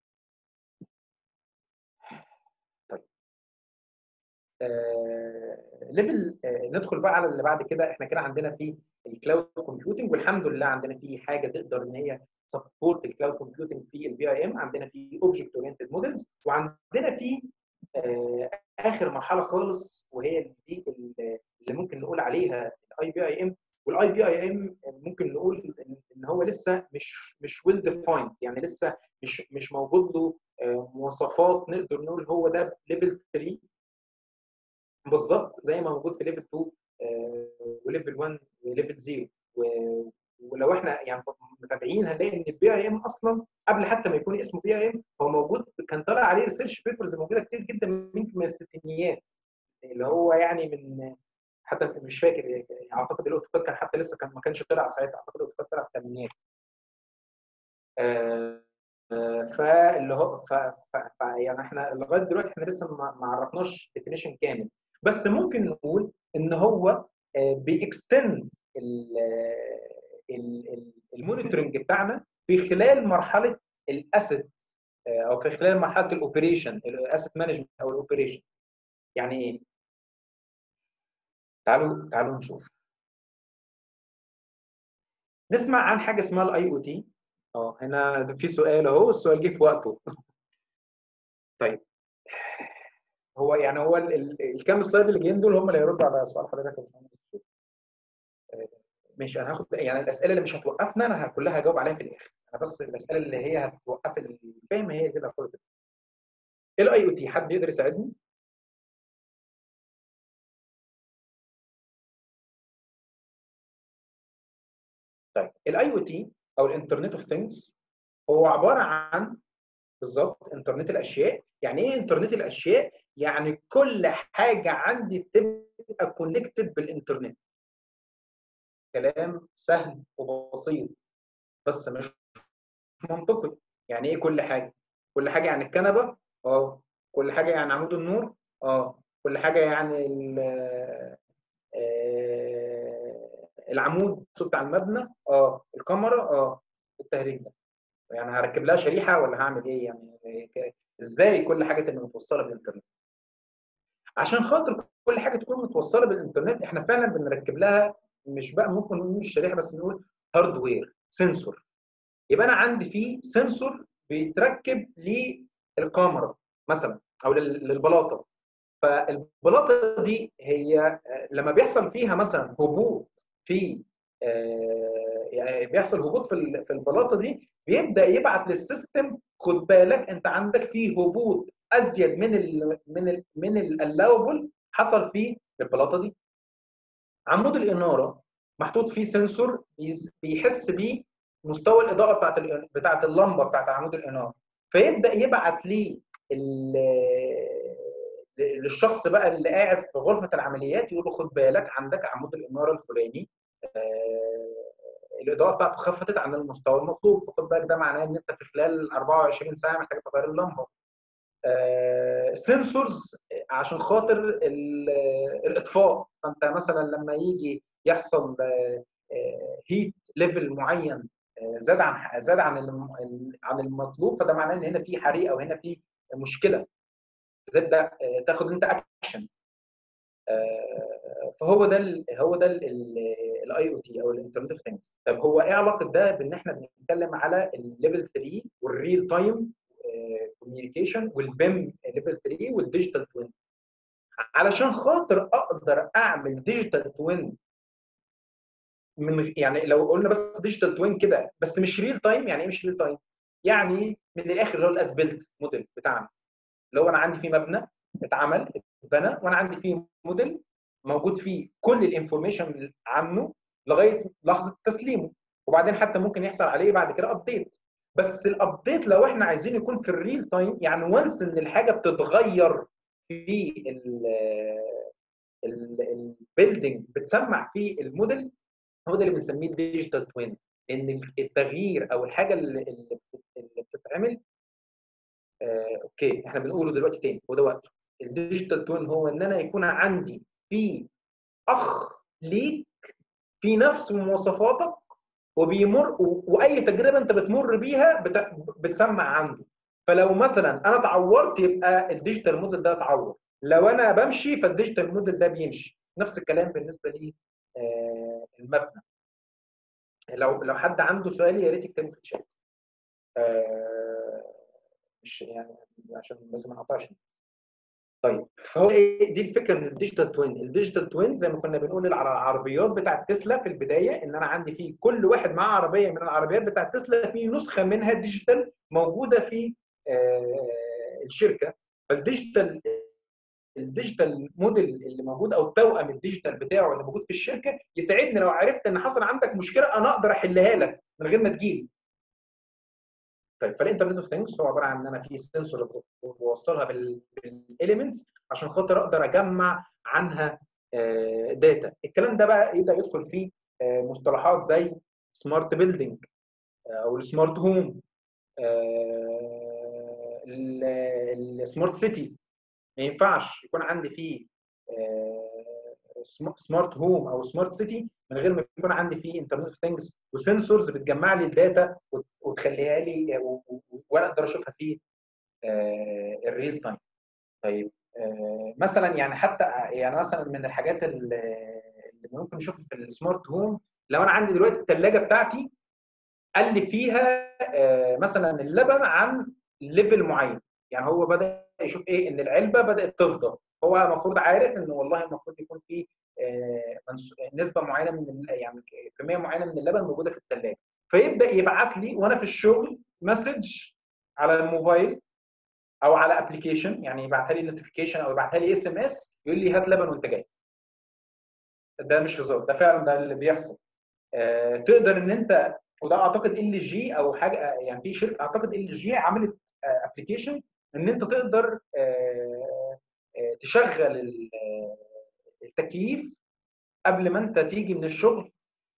[SPEAKER 1] طيب آه ليفل آه ندخل بقى على اللي بعد كده احنا كده عندنا في الكلاود كومبيوتنج والحمد لله عندنا في حاجه تقدر ان هي سبورت الكلاود كومبيوتنج في البي اي ام عندنا في اوبجكت اورينتد مودلز وعندنا في آه اخر مرحله خالص وهي دي اللي ممكن نقول عليها الاي بي اي ام والاي بي اي ام ممكن نقول ان هو لسه مش مش ويل ديفايند يعني لسه مش مش موجود له مواصفات نقدر نقول هو ده ليفل 3 بالظبط زي ما موجود في ليفل 2 وليفل 1 وليفل 0 ولو احنا يعني متابعين هنلاقي ان البي اي ام اصلا قبل حتى ما يكون اسمه بي اي ام هو موجود كان طالع عليه ريسيرش بيبرز موجوده كتير جدا من من الستينيات اللي هو يعني من حتى مش فاكر يعني اعتقد الاوتوكاد كان حتى لسه كان ما كانش طلع ساعتها اعتقد الاوتوكاد طلع في الثمانينات فاللي هو ف... ف... ف... يعني احنا لغايه دلوقتي احنا لسه ما, ما عرفناش ديفينيشن كامل بس ممكن نقول ان هو بيكستند المونيتورنج بتاعنا في خلال مرحله الاسيت او في خلال مرحله الاوبريشن الاسيت مانجمنت او الاوبريشن يعني ايه؟ تعالوا تعالوا نشوف نسمع عن حاجه اسمها الاي او تي اه هنا في سؤال اهو السؤال جه في وقته طيب هو يعني هو الكام سلايد اللي جايين دول هم اللي هيردوا على سؤال حضرتك ماشي انا هاخد يعني الاسئله اللي مش هتوقفنا انا كلها هجاوب عليها في الاخر انا بس الاسئله اللي هي هتوقف الفهم هي دي اللي هاخدها الاي او تي حد يقدر يساعدني؟ طيب الاي او تي او الانترنت اوف ثينجز هو عباره عن بالظبط انترنت الاشياء يعني ايه انترنت الاشياء يعني كل حاجه عندي تبقى كونكتد بالانترنت كلام سهل وبسيط بس مش منطقي يعني ايه كل حاجه كل حاجه يعني الكنبه اه كل حاجه يعني عمود النور اه كل حاجه يعني العمود بتاع المبنى اه الكاميرا اه التهريج ده يعني هركب لها شريحه ولا هعمل ايه يعني ازاي كل حاجه تبقى متوصله بالانترنت عشان خاطر كل حاجه تكون متوصله بالانترنت احنا فعلا بنركب لها مش بقى ممكن نقول مش شريحه بس نقول هاردوير سنسور يبقى انا عندي فيه سنسور بيتركب للكاميرا مثلا او للبلاطه فالبلاطه دي هي لما بيحصل فيها مثلا هبوط في يعني بيحصل هبوط في في البلاطه دي بيبدا يبعت للسيستم خد بالك انت عندك فيه هبوط ازيد من ال من ال من اللاوبل حصل في البلاطه دي عمود الاناره محطوط فيه سنسور بيحس بيه مستوى الاضاءه بتاعت بتاعت اللمبه بتاعت عمود الاناره فيبدا يبعت ليه للشخص بقى اللي قاعد في غرفه العمليات يقول له خد بالك عندك عمود الاناره الفلاني آه الاضاءه بتاعته خفتت عن المستوى المطلوب فخد بالك ده معناه ان انت في خلال 24 ساعه محتاج تغير اللمبه آه سنسورز عشان خاطر الاطفاء فانت مثلا لما يجي يحصل آه هيت ليفل معين زاد عن زاد عن عن المطلوب فده معناه ان هنا في حريقه وهنا في مشكله تبدا تاخد انت اكشن فهو ده ال هو ده الاي او تي او الانترنت اوف ثينجز طب هو ايه علاقه ده بان احنا بنتكلم على الليفل 3 والريل تايم كوميونيكيشن والبيم ليفل 3 والديجيتال توين علشان خاطر اقدر اعمل ديجيتال توين من يعني لو قلنا بس ديجيتال توين كده بس مش ريل تايم يعني ايه مش ريل تايم؟ يعني من الاخر اللي هو الاسبلت موديل بتاعنا اللي هو انا عندي فيه مبنى اتعمل اتبنى وانا عندي فيه موديل موجود فيه كل الانفورميشن عنه لغايه لحظه تسليمه وبعدين حتى ممكن يحصل عليه بعد كده ابديت بس الابديت لو احنا عايزين يكون في الريل تايم يعني وانس ان الحاجه بتتغير في البيلدنج بتسمع في الموديل هو ده اللي بنسميه الديجيتال توين ان التغيير او الحاجه اللي, اللي بتتعمل آه، اوكي احنا بنقوله دلوقتي تاني هو ده وقته الديجيتال توين هو ان انا يكون عندي في اخ ليك في نفس مواصفاتك وبيمر واي تجربه انت بتمر بيها بت... بتسمع عنده فلو مثلا انا اتعورت يبقى الديجيتال موديل ده اتعور لو انا بمشي فالديجيتال موديل ده بيمشي نفس الكلام بالنسبه لي آه المبنى لو لو حد عنده سؤال يا ريت يكتبه في الشات آه مش يعني عشان بس ما نقطعش طيب فهو دي الفكره من الديجيتال توين الديجيتال توين زي ما كنا بنقول على العربيات بتاعت تسلا في البدايه ان انا عندي فيه كل واحد معاه عربيه من العربيات بتاعت تسلا في نسخه منها ديجيتال موجوده في الشركه فالديجيتال الديجيتال موديل اللي موجود او التوأم الديجيتال بتاعه اللي موجود في الشركه يساعدني لو عرفت ان حصل عندك مشكله انا اقدر احلها لك من غير ما تجيلي. طيب فالانترنت اوف ثينجز هو عباره عن ان انا في سنسور بوصلها بالاليمنتس عشان خاطر اقدر اجمع عنها داتا الكلام ده بقى يبدا يدخل فيه مصطلحات زي سمارت بيلدينج او السمارت هوم السمارت سيتي ما ينفعش يكون عندي فيه سمارت هوم او سمارت سيتي من غير ما يكون عندي فيه انترنت اوف ثينجز وسنسورز بتجمع لي الداتا وتخليها لي وانا اقدر اشوفها في الريل تايم طيب مثلا يعني حتى يعني مثلا من الحاجات اللي ممكن نشوفها في السمارت هوم لو انا عندي دلوقتي الثلاجه بتاعتي قال لي فيها مثلا اللبن عن ليفل معين يعني هو بدا يشوف ايه ان العلبه بدات تفضى هو المفروض عارف ان والله المفروض يكون في نسبه معينه من يعني كميه معينه من اللبن موجوده في الثلاجه فيبدا يبعت لي وانا في الشغل مسج على الموبايل او على ابلكيشن يعني يبعتها لي نوتيفيكيشن او يبعتها لي اس ام اس يقول لي هات لبن وانت جاي ده مش هزار ده فعلا ده اللي بيحصل آه تقدر ان انت وده اعتقد ال جي او حاجه يعني في شركه اعتقد ال جي عملت ابلكيشن ان انت تقدر آه آه تشغل التكييف قبل ما انت تيجي من الشغل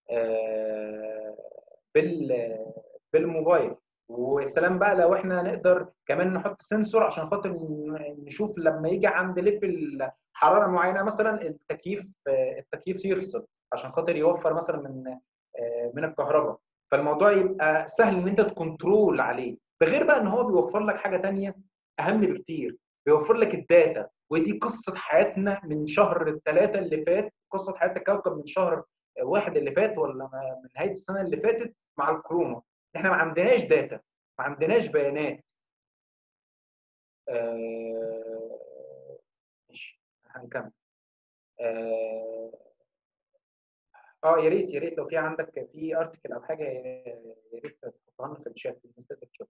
[SPEAKER 1] بال بالموبايل وسلام بقى لو احنا نقدر كمان نحط سنسور عشان خاطر نشوف لما يجي عند ليفل حراره معينه مثلا التكييف التكييف يفصل عشان خاطر يوفر مثلا من من الكهرباء فالموضوع يبقى سهل ان انت تكنترول عليه ده غير بقى ان هو بيوفر لك حاجه ثانيه اهم بكتير بيوفر لك الداتا ودي قصه حياتنا من شهر الثلاثه اللي فات قصه حياه الكوكب من شهر واحد اللي فات ولا من نهايه السنه اللي فاتت مع الكورونا احنا ما عندناش داتا ما عندناش بيانات آه... ماشي هنكمل اه اه يا ريت يا ريت لو في عندك في ارتكل او حاجه يا ريت تحطها لنا في الشات الناس تقدر تشوف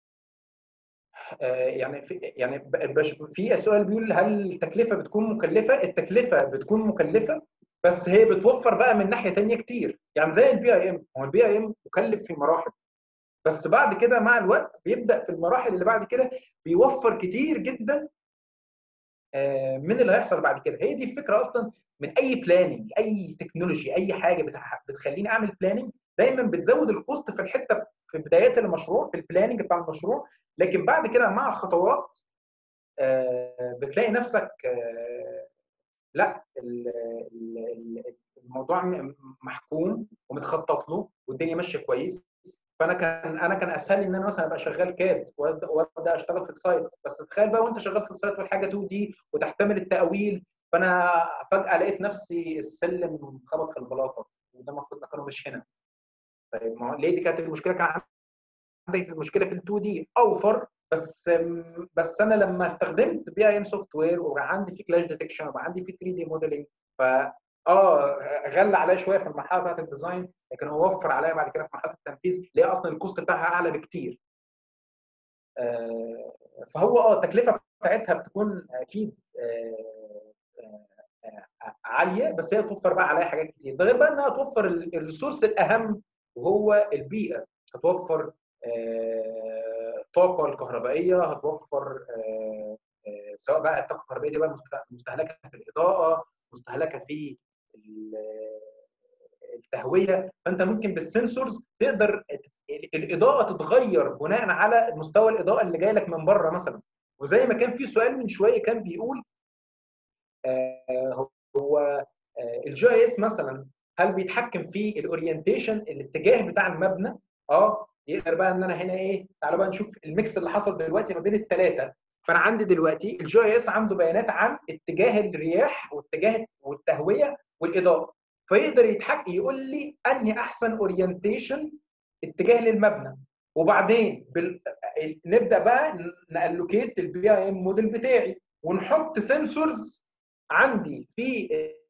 [SPEAKER 1] آه يعني في يعني في سؤال بيقول هل التكلفه بتكون مكلفه؟ التكلفه بتكون مكلفه بس هي بتوفر بقى من ناحيه ثانيه كتير يعني زي البي اي ام هو البي اي ام مكلف في مراحل بس بعد كده مع الوقت بيبدا في المراحل اللي بعد كده بيوفر كتير جدا من اللي هيحصل بعد كده هي دي الفكره اصلا من اي بلاننج اي تكنولوجي اي حاجه بتخليني اعمل بلاننج دايما بتزود الكوست في الحته في بدايات المشروع في البلاننج بتاع المشروع لكن بعد كده مع الخطوات بتلاقي نفسك لا الموضوع محكوم ومتخطط له والدنيا ماشيه كويس فانا كان انا كان اسهل لي ان انا مثلا ابقى شغال كاد وابدا اشتغل في السايت بس تخيل بقى وانت شغال في السايت والحاجه 2 دي وتحتمل التاويل فانا فجاه لقيت نفسي السلم خبط في البلاطه وده المفروض مكانه مش هنا طيب ما ليه دي كانت المشكله كان عندك المشكله في ال 2 دي اوفر بس بس انا لما استخدمت بي اي ام سوفت وير وبقى عندي في كلاش ديتكشن وبقى عندي في 3 دي موديلنج ف اه غلى عليا شويه في المرحله بتاعت الديزاين لكن هو وفر عليا بعد كده في مرحله التنفيذ اللي هي اصلا الكوست بتاعها اعلى بكتير. آه فهو اه التكلفه بتاعتها بتكون اكيد آه آه عاليه بس هي توفر بقى عليها حاجات كتير ده غير بقى انها توفر الريسورس الاهم وهو البيئه هتوفر الطاقه الكهربائيه هتوفر سواء بقى الطاقه الكهربائيه دي بقى مستهلكه في الاضاءه مستهلكه في التهويه فانت ممكن بالسنسورز تقدر الاضاءه تتغير بناء على مستوى الاضاءه اللي جاي لك من بره مثلا وزي ما كان في سؤال من شويه كان بيقول هو الجي اي اس مثلا هل بيتحكم في الاورينتيشن الاتجاه بتاع المبنى اه يقدر بقى ان انا هنا ايه تعالوا بقى نشوف الميكس اللي حصل دلوقتي ما بين الثلاثه فانا عندي دلوقتي الجي اي اس عنده بيانات عن اتجاه الرياح واتجاه والتهويه والاضاءه فيقدر يتحكم يقول لي انهي احسن اورينتيشن اتجاه للمبنى وبعدين بال... نبدا بقى نالوكيت البي اي ام موديل بتاعي ونحط سنسورز عندي في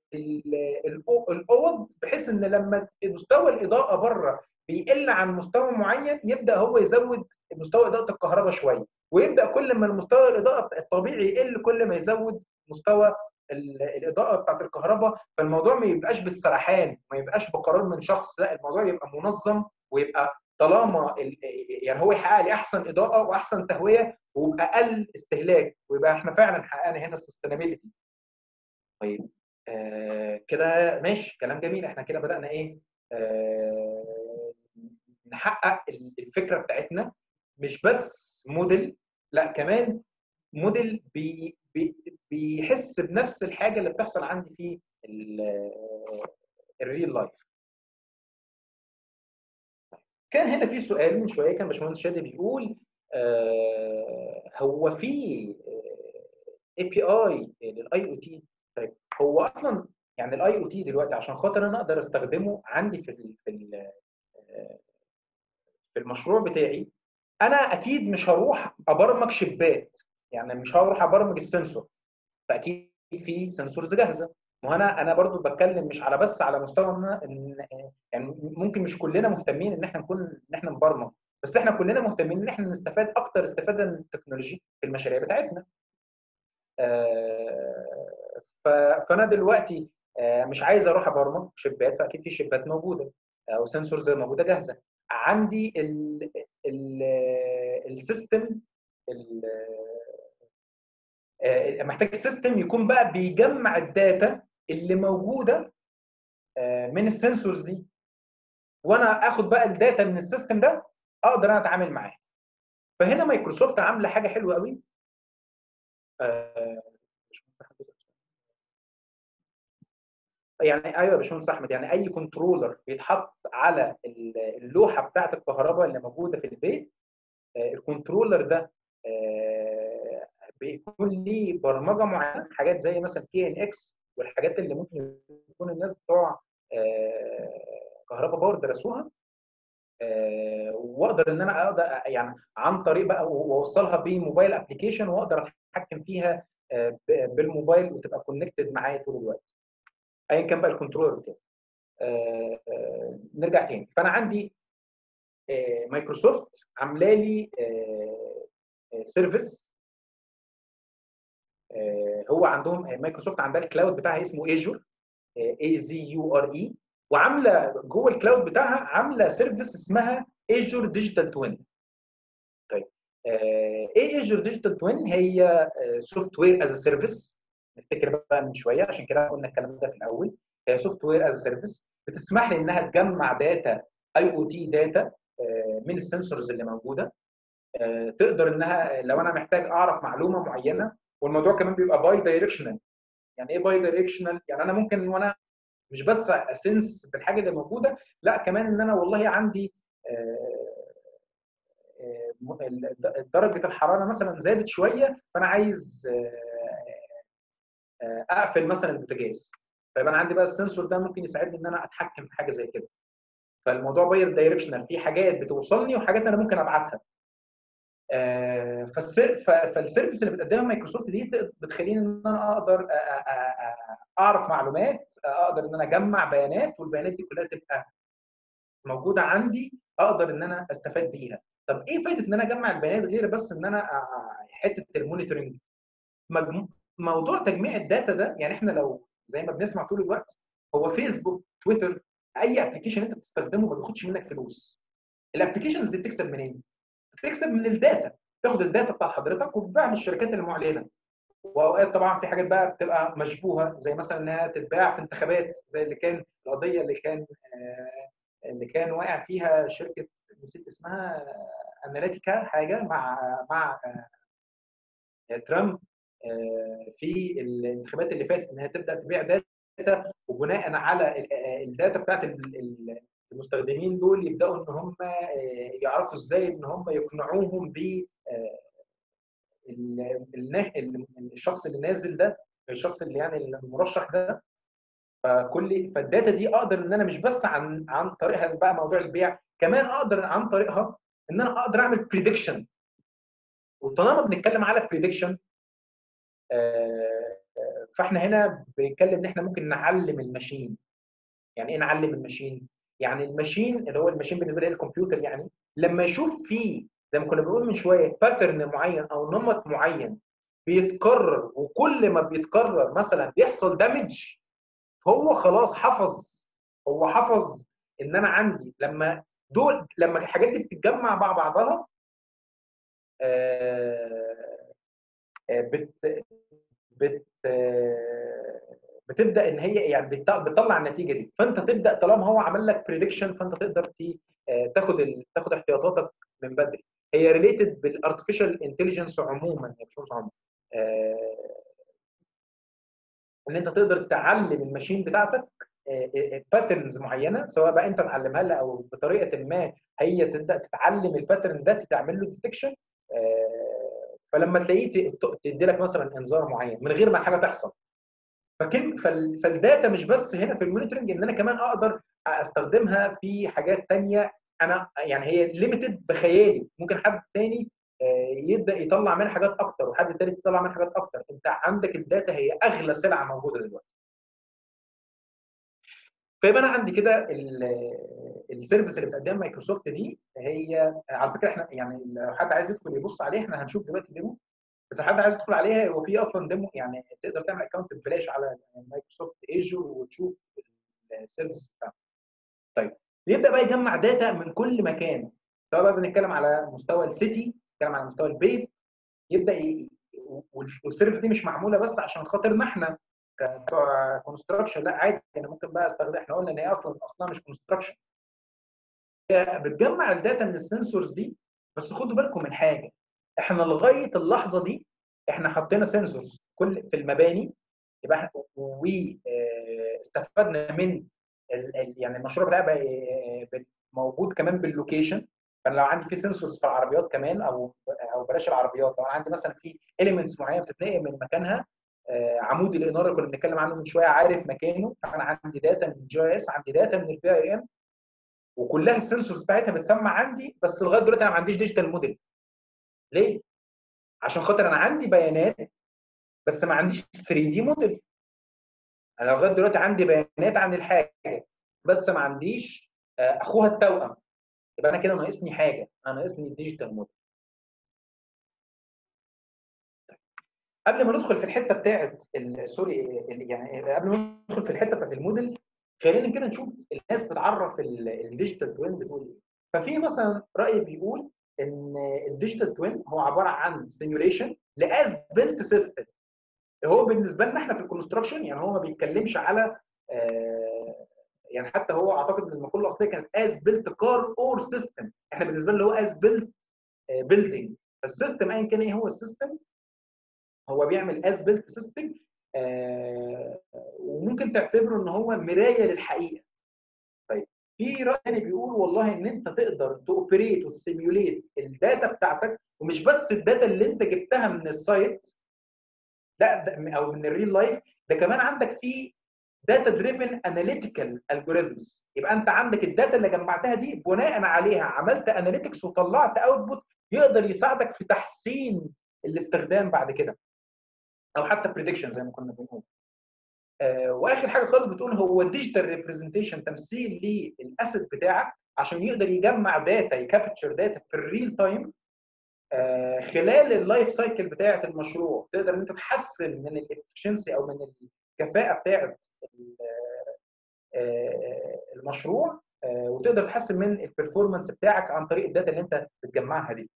[SPEAKER 1] الاوض بحيث ان لما مستوى الاضاءه بره بيقل عن مستوى معين يبدا هو يزود مستوى اضاءه الكهرباء شويه ويبدا كل ما المستوى الاضاءه الطبيعي يقل كل ما يزود مستوى الاضاءه بتاعت الكهرباء فالموضوع ما يبقاش بالسرحان ما يبقاش بقرار من شخص لا الموضوع يبقى منظم ويبقى طالما يعني هو يحقق لي احسن اضاءه واحسن تهويه وباقل استهلاك ويبقى احنا فعلا حققنا هنا السستينابيلتي طيب آه كده ماشي كلام جميل احنا كده بدانا ايه آه نحقق الفكره بتاعتنا مش بس موديل لا كمان موديل بي بي بيحس بنفس الحاجه اللي بتحصل عندي في الريل لايف كان هنا في سؤال من شويه كان باشمهندس شادي بيقول آه هو في اي بي اي للاي او تي طيب هو اصلا يعني الاي او تي دلوقتي عشان خاطر انا اقدر استخدمه عندي في ال في ال في المشروع بتاعي انا اكيد مش هروح ابرمج شبات يعني مش هروح ابرمج السنسور فاكيد في سنسورز جاهزه ما انا انا برضو بتكلم مش على بس على مستوى ان يعني ممكن مش كلنا مهتمين ان احنا نكون ان احنا نبرمج بس احنا كلنا مهتمين ان احنا نستفاد اكتر استفاده من التكنولوجي في المشاريع بتاعتنا فانا دلوقتي مش عايز اروح ابرمج شبات فاكيد في شبات موجوده او سنسورز موجوده جاهزه عندي ال ال السيستم محتاج السيستم يكون بقى بيجمع الداتا اللي موجوده من السنسورز دي وانا اخد بقى الداتا من السيستم ده اقدر انا اتعامل معاه فهنا مايكروسوفت عامله حاجه حلوه قوي يعني ايوه يا باشمهندس احمد يعني اي كنترولر بيتحط على اللوحه بتاعه الكهرباء اللي موجوده في البيت الكنترولر ده بيكون ليه برمجه معينه حاجات زي مثلا كي ان اكس والحاجات اللي ممكن يكون الناس بتوع كهرباء باور درسوها واقدر ان انا اقدر يعني عن طريق بقى واوصلها بموبايل ابلكيشن واقدر اتحكم فيها بالموبايل وتبقى كونكتد معايا طول الوقت ايا كان بقى الكنترولر بتاعي نرجع تاني فانا عندي مايكروسوفت عامله لي سيرفيس هو عندهم مايكروسوفت عندها الكلاود بتاعها اسمه ايجور اي زي يو ار اي وعامله جوه الكلاود بتاعها عامله سيرفيس اسمها ايجور ديجيتال توين طيب ايه ايجور ديجيتال توين هي سوفت وير از سيرفيس نفتكر بقى من شويه عشان كده قلنا الكلام ده في الاول هي سوفت وير از سيرفيس بتسمح لي انها تجمع داتا اي او تي داتا من السنسورز اللي موجوده تقدر انها لو انا محتاج اعرف معلومه معينه والموضوع كمان بيبقى باي دايركشنال يعني ايه باي دايركشنال يعني انا ممكن وانا مش بس اسنس بالحاجه اللي موجوده لا كمان ان انا والله عندي درجه الحراره مثلا زادت شويه فانا عايز اقفل مثلا البوتاجاز فيبقى انا عندي بقى السنسور ده ممكن يساعدني ان انا اتحكم في حاجه زي كده فالموضوع باير دايركشنال في حاجات بتوصلني وحاجات انا ممكن ابعتها فالسيرفيس اللي بتقدمها مايكروسوفت دي بتخليني ان انا اقدر اعرف معلومات اقدر ان انا اجمع بيانات والبيانات دي كلها تبقى موجوده عندي اقدر ان انا استفاد بيها طب ايه فايده ان انا اجمع البيانات غير بس ان انا حته المونيتورنج موضوع تجميع الداتا ده يعني احنا لو زي ما بنسمع طول الوقت هو فيسبوك تويتر اي ابلكيشن انت بتستخدمه ما بياخدش منك فلوس الابلكيشنز دي بتكسب منين؟ بتكسب من الداتا تاخد الداتا بتاع حضرتك وتبيعها للشركات المعلنه واوقات طبعا في حاجات بقى بتبقى مشبوهه زي مثلا انها تتباع في انتخابات زي اللي كان القضيه اللي كان آه اللي كان واقع فيها شركه نسيت اسمها اناليتيكا حاجه مع مع آه ترامب آه في الانتخابات اللي فاتت انها تبدا تبيع داتا وبناء على الداتا بتاعت المستخدمين دول يبداوا ان هم يعرفوا ازاي ان هم يقنعوهم ب الشخص اللي نازل ده الشخص اللي يعني المرشح ده فكل فالداتا دي اقدر ان انا مش بس عن عن طريقها بقى موضوع البيع كمان اقدر عن طريقها ان انا اقدر اعمل بريدكشن وطالما بنتكلم على بريدكشن فاحنا هنا بنتكلم ان احنا ممكن نعلم الماشين يعني ايه نعلم الماشين يعني الماشين اللي هو الماشين بالنسبه لي الكمبيوتر يعني لما يشوف في زي ما كنا بنقول من شويه باترن معين او نمط معين بيتكرر وكل ما بيتكرر مثلا بيحصل دامج هو خلاص حفظ هو حفظ ان انا عندي لما دول لما الحاجات دي بتتجمع مع بعضها آه، آه، بت بت آه، بتبدا ان هي يعني بتطلع النتيجه دي فانت تبدا طالما هو عمل لك بريدكشن فانت تقدر تاخد ال... تاخد احتياطاتك من بدري هي ريليتد بالارتفيشال انتليجنس عموما مش عموما ان انت تقدر تعلم الماشين بتاعتك باترنز معينه سواء بقى انت تعلمها لها او بطريقه ما هي تبدا تتعلم الباترن ده تعمل له ديتكشن فلما تلاقيه تدي لك مثلا انذار معين من غير ما الحاجه تحصل فكل فالداتا مش بس هنا في المونيتورنج ان انا كمان اقدر استخدمها في حاجات ثانيه انا يعني هي ليميتد بخيالي ممكن حد ثاني يبدا يطلع منها حاجات اكتر وحد ثالث يطلع منها حاجات اكتر انت عندك الداتا هي اغلى سلعه موجوده دلوقتي فيبقى انا عندي كده السيرفيس اللي بتقدمها مايكروسوفت دي هي على فكره احنا يعني لو حد عايز يدخل يبص عليها احنا هنشوف دلوقتي ديمو بس حد عايز يدخل عليها هو في اصلا ديمو يعني تقدر تعمل اكونت ببلاش على مايكروسوفت ايجور وتشوف السيرفيس بتاعته. طيب بيبدا بقى يجمع داتا من كل مكان سواء بقى بنتكلم على مستوى السيتي بنتكلم على مستوى البيت يبدا ي... والسيرفيس دي مش معموله بس عشان خاطرنا احنا بتوع كونستراكشن لا عادي انا ممكن بقى استخدم احنا قلنا ان هي اصلا اصلا مش كونستراكشن بتجمع الداتا من السنسورز دي بس خدوا بالكم من حاجه احنا لغايه اللحظه دي احنا حطينا سنسورز كل في المباني يبقى احنا واستفدنا من يعني المشروع بتاعي بقى موجود كمان باللوكيشن فانا لو عندي في سنسورز في العربيات كمان او او بلاش العربيات لو انا عندي مثلا في اليمنتس معينه بتتنقل من مكانها عمود الاناره اللي كنا بنتكلم عنه من شويه عارف مكانه فانا عندي داتا من جي اس عندي داتا من البي اي ام وكلها السنسورز بتاعتها بتسمع عندي بس لغايه دلوقتي انا ما عنديش ديجيتال موديل ليه؟ عشان خاطر انا عندي بيانات بس ما عنديش 3 دي موديل انا لغايه دلوقتي عندي بيانات عن الحاجه بس ما عنديش اخوها التوأم يبقى انا كده ناقصني حاجه انا ناقصني الديجيتال موديل قبل ما ندخل في الحته بتاعت سوري يعني قبل ما ندخل في الحته بتاعت الموديل خلينا كده نشوف الناس بتعرف الديجيتال توين بتقول ايه ففي مثلا راي بيقول ان الديجيتال توين هو عباره عن سيميوليشن لاز بيلت سيستم هو بالنسبه لنا احنا في الكونستراكشن يعني هو ما بيتكلمش على آه يعني حتى هو اعتقد ان المقوله الاصليه كانت از بيلت كار اور سيستم احنا بالنسبه لنا هو از بيلت بيلدينج السيستم ايا كان ايه هو السيستم هو بيعمل از بيلت سيستم وممكن تعتبره ان هو مرايه للحقيقه طيب في راي تاني بيقول والله ان انت تقدر توبريت وتسيميوليت الداتا بتاعتك ومش بس الداتا اللي انت جبتها من السايت لا او من الريل لايف ده كمان عندك في داتا دريفن اناليتيكال الجوريزمز يبقى انت عندك الداتا اللي جمعتها دي بناء عليها عملت اناليتكس وطلعت اوتبوت يقدر يساعدك في تحسين الاستخدام بعد كده او حتى بريدكشن زي ما كنا بنقول آه واخر حاجه خالص بتقول هو الديجيتال ريبريزنتيشن تمثيل للاسيت بتاعك عشان يقدر يجمع داتا يكابتشر داتا في الريل تايم آه خلال اللايف سايكل بتاعه المشروع تقدر ان انت تحسن من الافشنسي او من الكفاءه بتاعه آه المشروع وتقدر تحسن من البرفورمانس بتاعك عن طريق الداتا اللي انت بتجمعها دي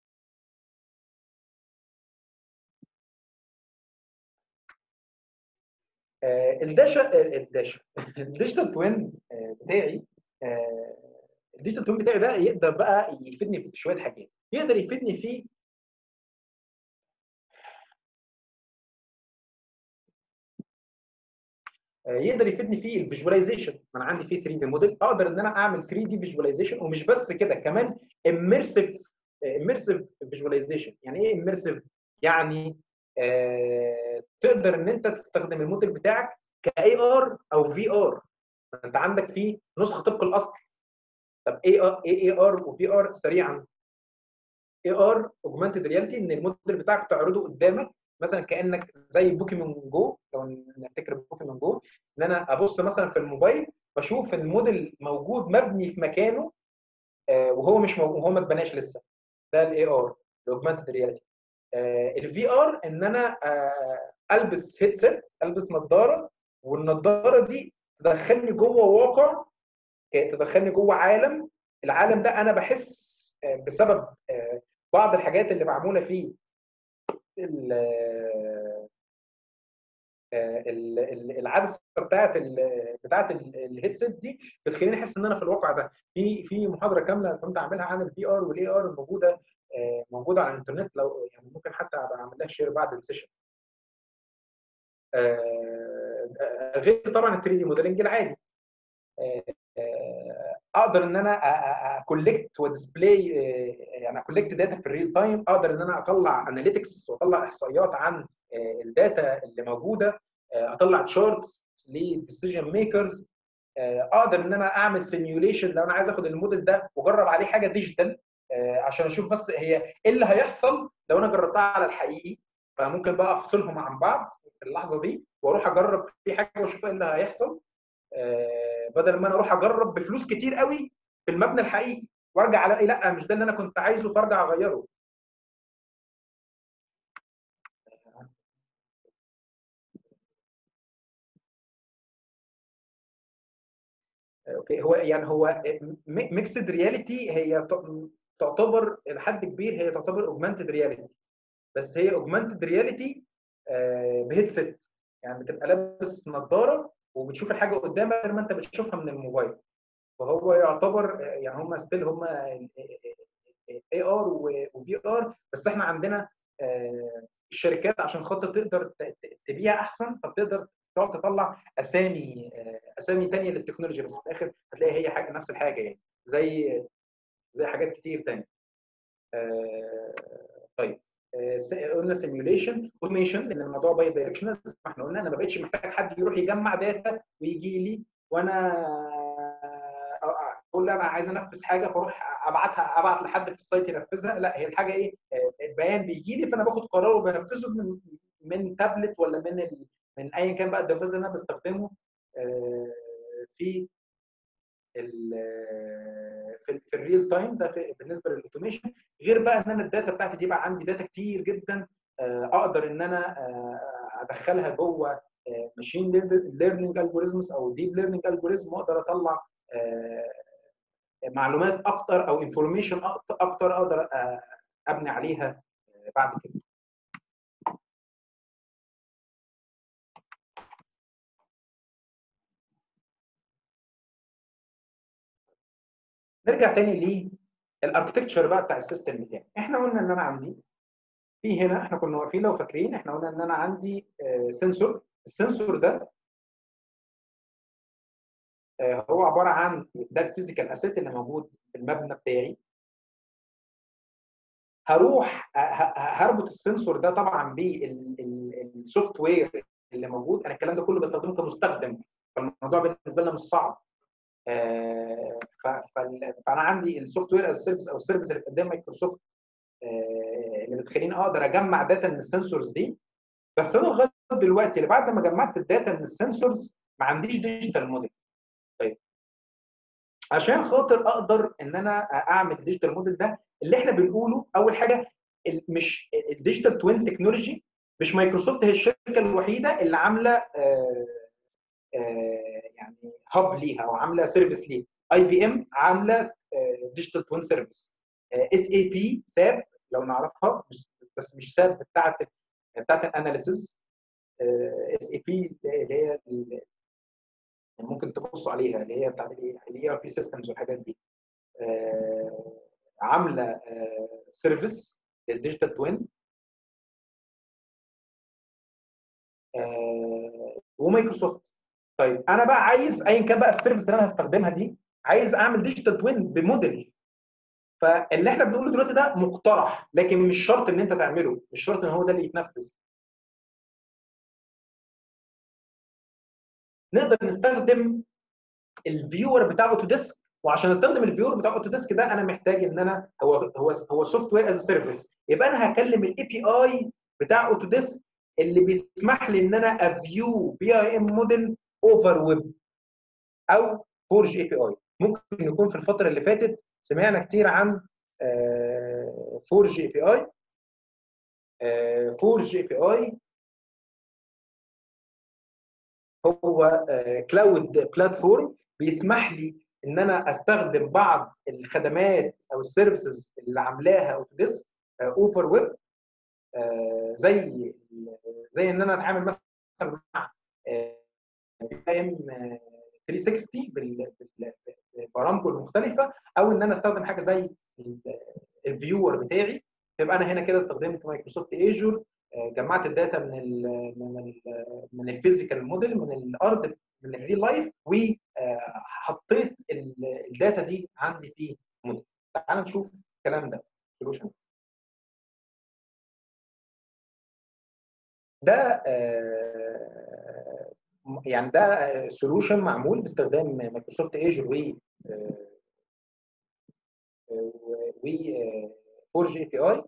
[SPEAKER 1] الداشا الداشا الديجيتال توين بتاعي الديجيتال توين بتاعي ده يقدر بقى يفيدني في شويه حاجات يقدر يفيدني في يقدر يفيدني في الفيجواليزيشن انا عندي فيه 3 دي موديل اقدر ان انا اعمل 3 دي فيجواليزيشن ومش بس كده كمان اميرسيف اميرسيف فيجواليزيشن يعني ايه اميرسيف يعني آه تقدر ان انت تستخدم الموديل بتاعك كاي ار او في ار انت عندك فيه نسخه طبق الاصل طب اي ار اي ار وفي ار سريعا اي ار اوجمانتد رياليتي ان الموديل بتاعك تعرضه قدامك مثلا كانك زي بوكيمون جو لو نفتكر بوكيمون جو ان انا ابص مثلا في الموبايل بشوف الموديل موجود مبني في مكانه آه وهو مش موجود وهو ما اتبناش لسه ده الاي ار الاوجمانتد رياليتي الفي ار ان انا البس هيدسيت البس نظاره والنظاره دي تدخلني جوه واقع تدخلني جوه عالم العالم ده انا بحس بسبب بعض الحاجات اللي معموله فيه العدسه بتاعت بتاعت الهيدسيت دي بتخليني احس ان انا في الواقع ده في في محاضره كامله كنت عاملها عن الفي ار والاي ار الموجوده موجوده على الانترنت لو يعني ممكن حتى ابقى اعمل لها شير بعد السيشن غير طبعا ال 3 دي موديلنج العادي اقدر ان انا اكولكت وديسبلاي يعني اكولكت داتا في الريل تايم اقدر ان انا اطلع اناليتكس واطلع احصائيات عن الداتا اللي موجوده اطلع تشارتس للديسيجن ميكرز اقدر ان انا اعمل سيميوليشن لو انا عايز اخد الموديل ده واجرب عليه حاجه ديجيتال عشان اشوف بس هي ايه اللي هيحصل لو انا جربتها على الحقيقي فممكن بقى افصلهم عن بعض في اللحظه دي واروح اجرب في حاجه واشوف ايه اللي هيحصل بدل ما انا اروح اجرب بفلوس كتير قوي في المبنى الحقيقي وارجع الاقي لا مش ده اللي انا كنت عايزه فارجع اغيره اوكي هو يعني هو ميكسد رياليتي هي تعتبر لحد كبير هي تعتبر اوجمانتد رياليتي بس هي اوجمانتد رياليتي بهيدسيت يعني بتبقى لابس نظاره وبتشوف الحاجه قدامك غير ما انت بتشوفها من الموبايل فهو يعتبر يعني هم ستيل هم اي ار وفي ار بس احنا عندنا الشركات عشان خاطر تقدر تبيع احسن فبتقدر تقعد تطلع اسامي اسامي ثانيه للتكنولوجيا بس في الاخر هتلاقي هي حاجه نفس الحاجه يعني زي زي حاجات كتير ثانيه طيب قلنا سيميوليشن اوتوميشن لان الموضوع باي دايركشنال زي ما احنا قلنا انا ما بقتش محتاج حد يروح يجمع داتا ويجي لي وانا اقول انا عايز انفذ حاجه فاروح ابعتها ابعت لحد في السايت ينفذها لا هي الحاجه ايه البيان بيجي لي فانا باخد قرار وبنفذه من من تابلت ولا من ال... من ايا كان بقى الديفايس اللي انا بستخدمه في ال في, في الريل تايم ده في بالنسبه للاوتوميشن غير بقى ان انا الداتا بتاعتي دي بقى عندي داتا كتير جدا اقدر ان انا ادخلها جوه ماشين ليرنينج الجوريزمز او ديب ليرنينج الجوريزم واقدر اطلع معلومات اكتر او انفورميشن اكتر اقدر ابني عليها بعد كده نرجع تاني للاركتكتشر بقى بتاع السيستم بتاعي احنا قلنا ان انا عندي في هنا احنا كنا واقفين لو فاكرين احنا قلنا ان انا عندي سنسور السنسور ده هو عباره عن ده الفيزيكال اسيت اللي موجود في المبنى بتاعي هروح هربط السنسور ده طبعا بالسوفت وير اللي موجود انا الكلام ده كله بستخدمه كمستخدم فالموضوع بالنسبه لنا مش صعب فانا عندي السوفت وير از سيرفيس او السيرفيس اللي بتقدمها مايكروسوفت اللي بتخليني اقدر اجمع داتا من السنسورز دي بس انا لغايه دلوقتي اللي بعد ما جمعت الداتا من السنسورز ما عنديش ديجيتال موديل طيب عشان خاطر اقدر ان انا اعمل الديجيتال موديل ده اللي احنا بنقوله اول حاجه مش الديجيتال توين تكنولوجي مش مايكروسوفت هي الشركه الوحيده اللي عامله آآ آآ يعني هاب ليها او عامله سيرفيس ليها اي بي ام عامله ديجيتال توين سيرفيس اس اي بي ساب لو نعرفها بس مش ساب بتاعت بتاعت الاناليسيز اس اي بي اللي هي ممكن تبصوا عليها اللي هي بتاعت الاي ار بي سيستمز والحاجات دي عامله سيرفيس للديجيتال توين ومايكروسوفت طيب انا بقى عايز ايا كان بقى السيرفيس اللي انا هستخدمها دي عايز اعمل ديجيتال توين بموديل فاللي احنا بنقوله دلوقتي ده مقترح لكن مش شرط ان انت تعمله مش شرط ان هو ده اللي يتنفذ نقدر نستخدم الفيور بتاع اوتوديسك وعشان استخدم الفيور بتاع اوتوديسك ده انا محتاج ان انا هو هو هو سوفت وير از سيرفيس يبقى انا هكلم الاي بي اي بتاع اوتوديسك اللي بيسمح لي ان انا افيو بي اي ام موديل اوفر ويب او فورج اي بي اي ممكن يكون في الفتره اللي فاتت سمعنا كتير عن فورج اي بي اي فورج اي بي اي هو كلاود بلاتفورم بيسمح لي ان انا استخدم بعض الخدمات او السيرفيسز اللي عاملاها اوتوديسك اوفر ويب زي زي ان انا اتعامل مثلا مع ام 360 ببرامجه المختلفه او ان انا استخدم حاجه زي الفيور بتاعي تبقى انا هنا كده استخدمت مايكروسوفت ايجور جمعت الداتا من ال من ال من الفيزيكال موديل من الارض من الريل لايف وحطيت الداتا دي عندي في موديل تعال نشوف الكلام ده سولوشن ده يعني ده سولوشن معمول باستخدام مايكروسوفت ايجور و و فورج اي بي اي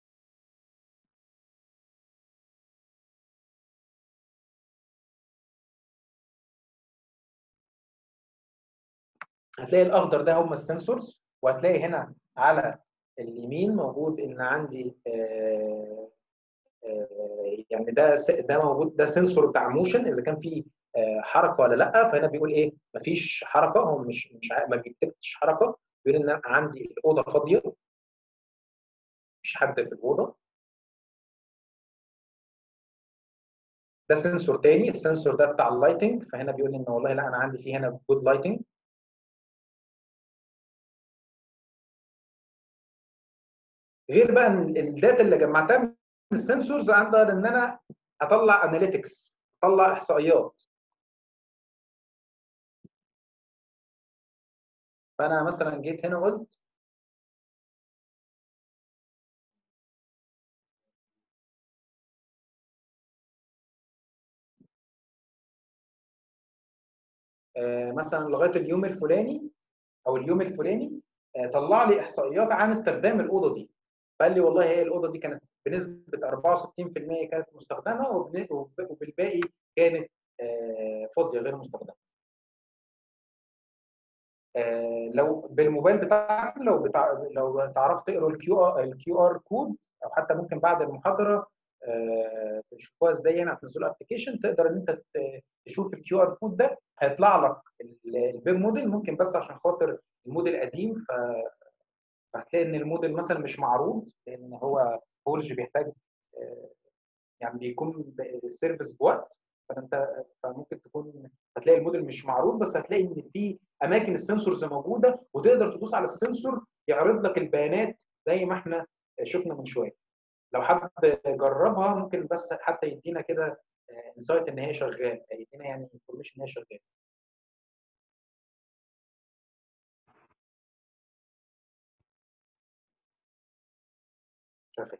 [SPEAKER 1] هتلاقي الاخضر ده هم السنسورز وهتلاقي هنا على اليمين موجود ان عندي آآ آآ يعني ده ده موجود ده سنسور بتاع موشن اذا كان في حركه ولا لا فهنا بيقول ايه مفيش حركه هو مش مش ما بيكتبش حركه بيقول ان انا عندي الاوضه فاضيه مفيش حد في الاوضه ده سنسور تاني السنسور ده بتاع اللايتنج فهنا بيقول لي ان والله لا انا عندي في هنا جود لايتنج غير بقى الداتا اللي جمعتها من السنسورز اقدر ان انا اطلع اناليتكس اطلع احصائيات فانا مثلا جيت هنا قلت مثلا لغايه اليوم الفلاني او اليوم الفلاني طلع لي احصائيات عن استخدام الاوضه دي فقال لي والله هي الاوضه دي كانت بنسبه 64% كانت مستخدمه وبالباقي كانت فاضيه غير مستخدمه. لو بالموبايل بتاعك لو بتاع لو تعرفوا تقروا الكيو ار الكيو ار كود او حتى ممكن بعد المحاضره تشوفوها ازاي هنا هتنزلوا ابلكيشن تقدر ان انت تشوف الكيو ار كود ده هيطلع لك البيم موديل ممكن بس عشان خاطر الموديل قديم ف فهتلاقي ان الموديل مثلا مش معروض لان هو فورج بيحتاج يعني بيكون سيرفيس بوقت فانت فممكن تكون هتلاقي الموديل مش معروض بس هتلاقي ان في اماكن السنسورز موجوده وتقدر تدوس على السنسور يعرض لك البيانات زي ما احنا شفنا من شويه لو حد جربها ممكن بس حتى يدينا كده انسايت ان هي شغال يدينا يعني انفورميشن ان هي شغاله شغال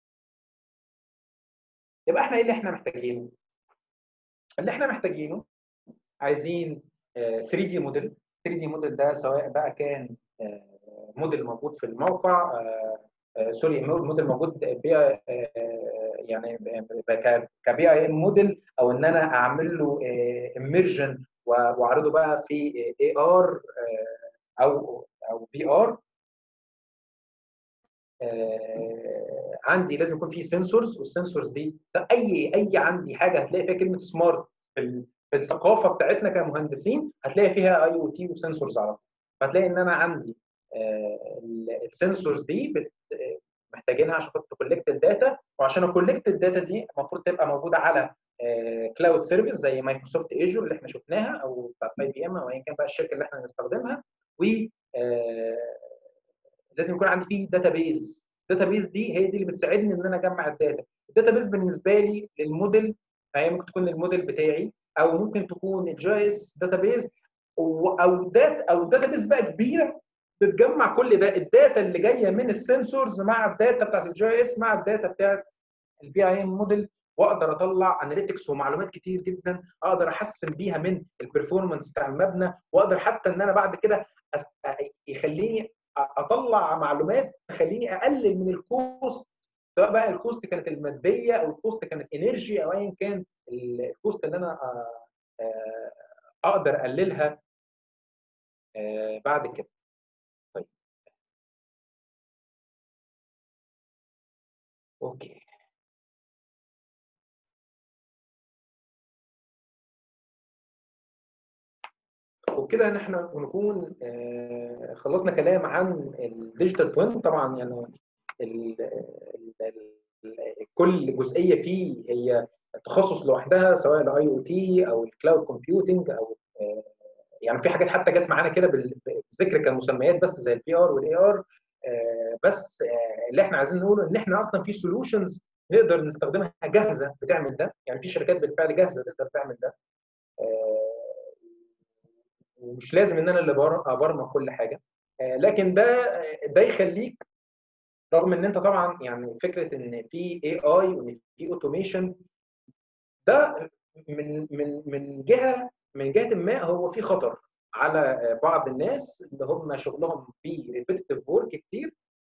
[SPEAKER 1] يبقى احنا ايه اللي احنا محتاجينه؟ اللي احنا محتاجينه عايزين 3 دي موديل 3 دي موديل ده سواء بقى كان موديل موجود في الموقع سوري موديل موجود بي يعني كبي اي ام موديل او ان انا اعمل له اميرجن واعرضه بقى في اي ار او او في ار عندي لازم يكون في سنسورز والسنسورز دي اي اي عندي حاجه هتلاقي فيها كلمه سمارت في في الثقافه بتاعتنا كمهندسين هتلاقي فيها اي او تي وسنسورز على طول فهتلاقي ان انا عندي السنسورز دي محتاجينها عشان تكولكت الداتا وعشان اكولكت الداتا دي المفروض تبقى موجوده على كلاود سيرفيس زي مايكروسوفت ايجور اللي احنا شفناها او بتاعت اي بي ام او ايا كان بقى الشركه اللي احنا هنستخدمها و لازم يكون عندي فيه داتا بيز الداتا بيز دي هي دي اللي بتساعدني ان انا اجمع الداتا الداتا بيز بالنسبه لي للموديل فهي ممكن تكون الموديل بتاعي او ممكن تكون الجي اس داتا بيز او داتا او داتا بيز بقى كبيره بتجمع كل ده الداتا اللي جايه من السنسورز مع الداتا بتاعت الجي اس مع الداتا بتاعت البي اي ام موديل واقدر اطلع اناليتكس ومعلومات كتير جدا اقدر احسن بيها من البرفورمانس بتاع المبنى واقدر حتى ان انا بعد كده يخليني اطلع معلومات تخليني اقلل من الكوست سواء بقى الكوست كانت الماديه او الكوست كانت انرجي او ايا كان الكوست اللي انا اقدر اقللها بعد كده اوكي وبكده نحن نكون آه، خلصنا كلام عن الديجيتال توين طبعا يعني ال ال ال كل جزئيه فيه هي تخصص لوحدها سواء الاي او تي او الكلاود كومبيوتنج او آه، يعني في حاجات حتى جت معانا كده بالذكر كمسميات بس زي البي ار والاي ار بس آه، اللي احنا عايزين نقوله ان احنا اصلا في سولوشنز نقدر نستخدمها جاهزه بتعمل ده يعني في شركات بالفعل جاهزه تقدر تعمل ده ومش لازم ان انا اللي ابرمج كل حاجه لكن ده ده يخليك رغم ان انت طبعا يعني فكره ان في اي اي وان في اوتوميشن ده من من من جهه من جهه ما هو في خطر على بعض الناس اللي هم شغلهم في ريبيتيتيف ورك كتير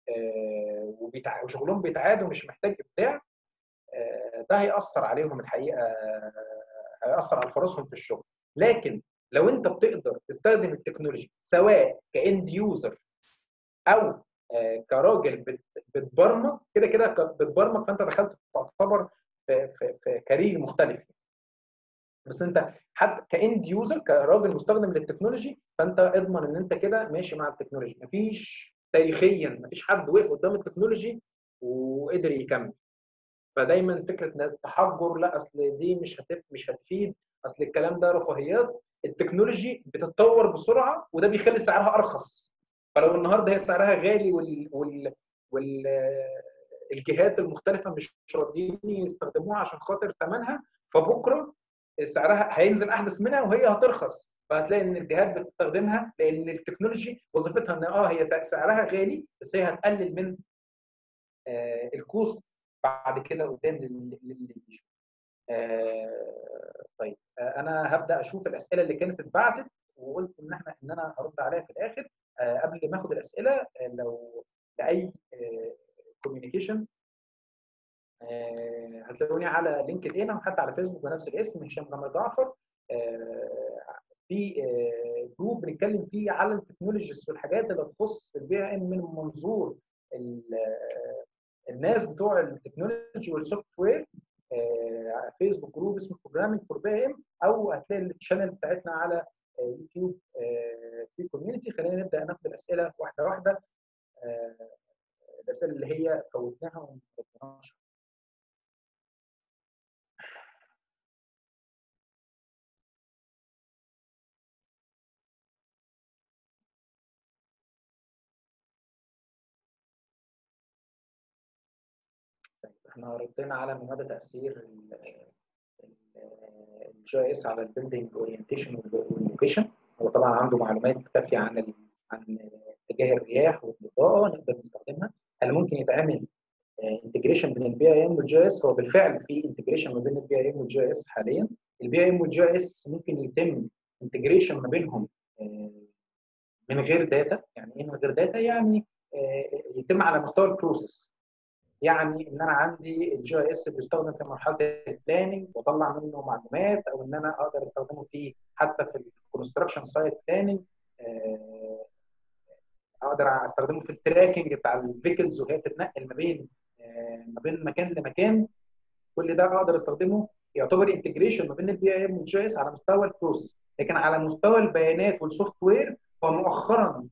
[SPEAKER 1] وشغلهم بيتعاد ومش محتاج ابداع ده هيأثر عليهم الحقيقه هيأثر على فرصهم في الشغل لكن لو انت بتقدر تستخدم التكنولوجي سواء كاند يوزر او كراجل بتبرمج كده كده بتبرمج فانت دخلت تعتبر في, في, في كارير مختلف بس انت حتى كاند يوزر كراجل مستخدم للتكنولوجي فانت اضمن ان انت كده ماشي مع التكنولوجي مفيش تاريخيا مفيش حد وقف قدام التكنولوجي وقدر يكمل فدايما فكره ان التحجر لا اصل دي مش هتف مش هتفيد اصل الكلام ده رفاهيات التكنولوجي بتتطور بسرعه وده بيخلي سعرها ارخص فلو النهارده هي سعرها غالي وال وال وال الجهات المختلفه مش راضيين يستخدموها عشان خاطر ثمنها فبكره سعرها هينزل احدث منها وهي هترخص فهتلاقي ان الجهات بتستخدمها لان التكنولوجي وظيفتها ان اه هي سعرها غالي بس هي هتقلل من آه الكوست بعد كده قدام للي بيشوف آه طيب آه انا هبدا اشوف الاسئله اللي كانت اتبعتت وقلت ان احنا ان انا هرد عليها في الاخر آه قبل ما اخد الاسئله لو لاي كوميونيكيشن هتلاقوني على لينكد ان او حتى على فيسبوك بنفس الاسم هشام جمال جعفر في جروب بنتكلم فيه على التكنولوجيز والحاجات اللي تخص البي ام من منظور الناس بتوع التكنولوجي والسوفت وير فيسبوك جروب اسمه بروجرامينج فور بي ام او هتلاقي الشانل بتاعتنا على يوتيوب في كوميونتي خلينا نبدا ناخد الاسئله واحده واحده الاسئله اللي هي فوتناها وما فوتناهاش احنا ردينا على مدى تاثير الجي اس على البيلدينج اورينتيشن واللوكيشن هو طبعا عنده معلومات كافيه عن ال... عن اتجاه الرياح والاضاءه نقدر نستخدمها هل ممكن يتعمل انتجريشن بين البي اي ام والجي اس هو بالفعل في انتجريشن ما بين البي اي ام والجي اس حاليا البي اي ام والجي اس ممكن يتم انتجريشن ما بينهم من غير داتا يعني ايه من غير داتا يعني يتم على مستوى البروسيس يعني ان انا عندي الجي اس بيستخدم في مرحله البلاننج واطلع منه معلومات او ان انا اقدر استخدمه في حتى في الكونستراكشن سايت بلاننج اقدر استخدمه في التراكنج بتاع الفيكلز وهي بتتنقل ما بين ما بين مكان لمكان كل ده اقدر استخدمه يعتبر انتجريشن ما بين البي اي ام والجي اس على مستوى البروسيس لكن على مستوى البيانات والسوفت وير فمؤخرا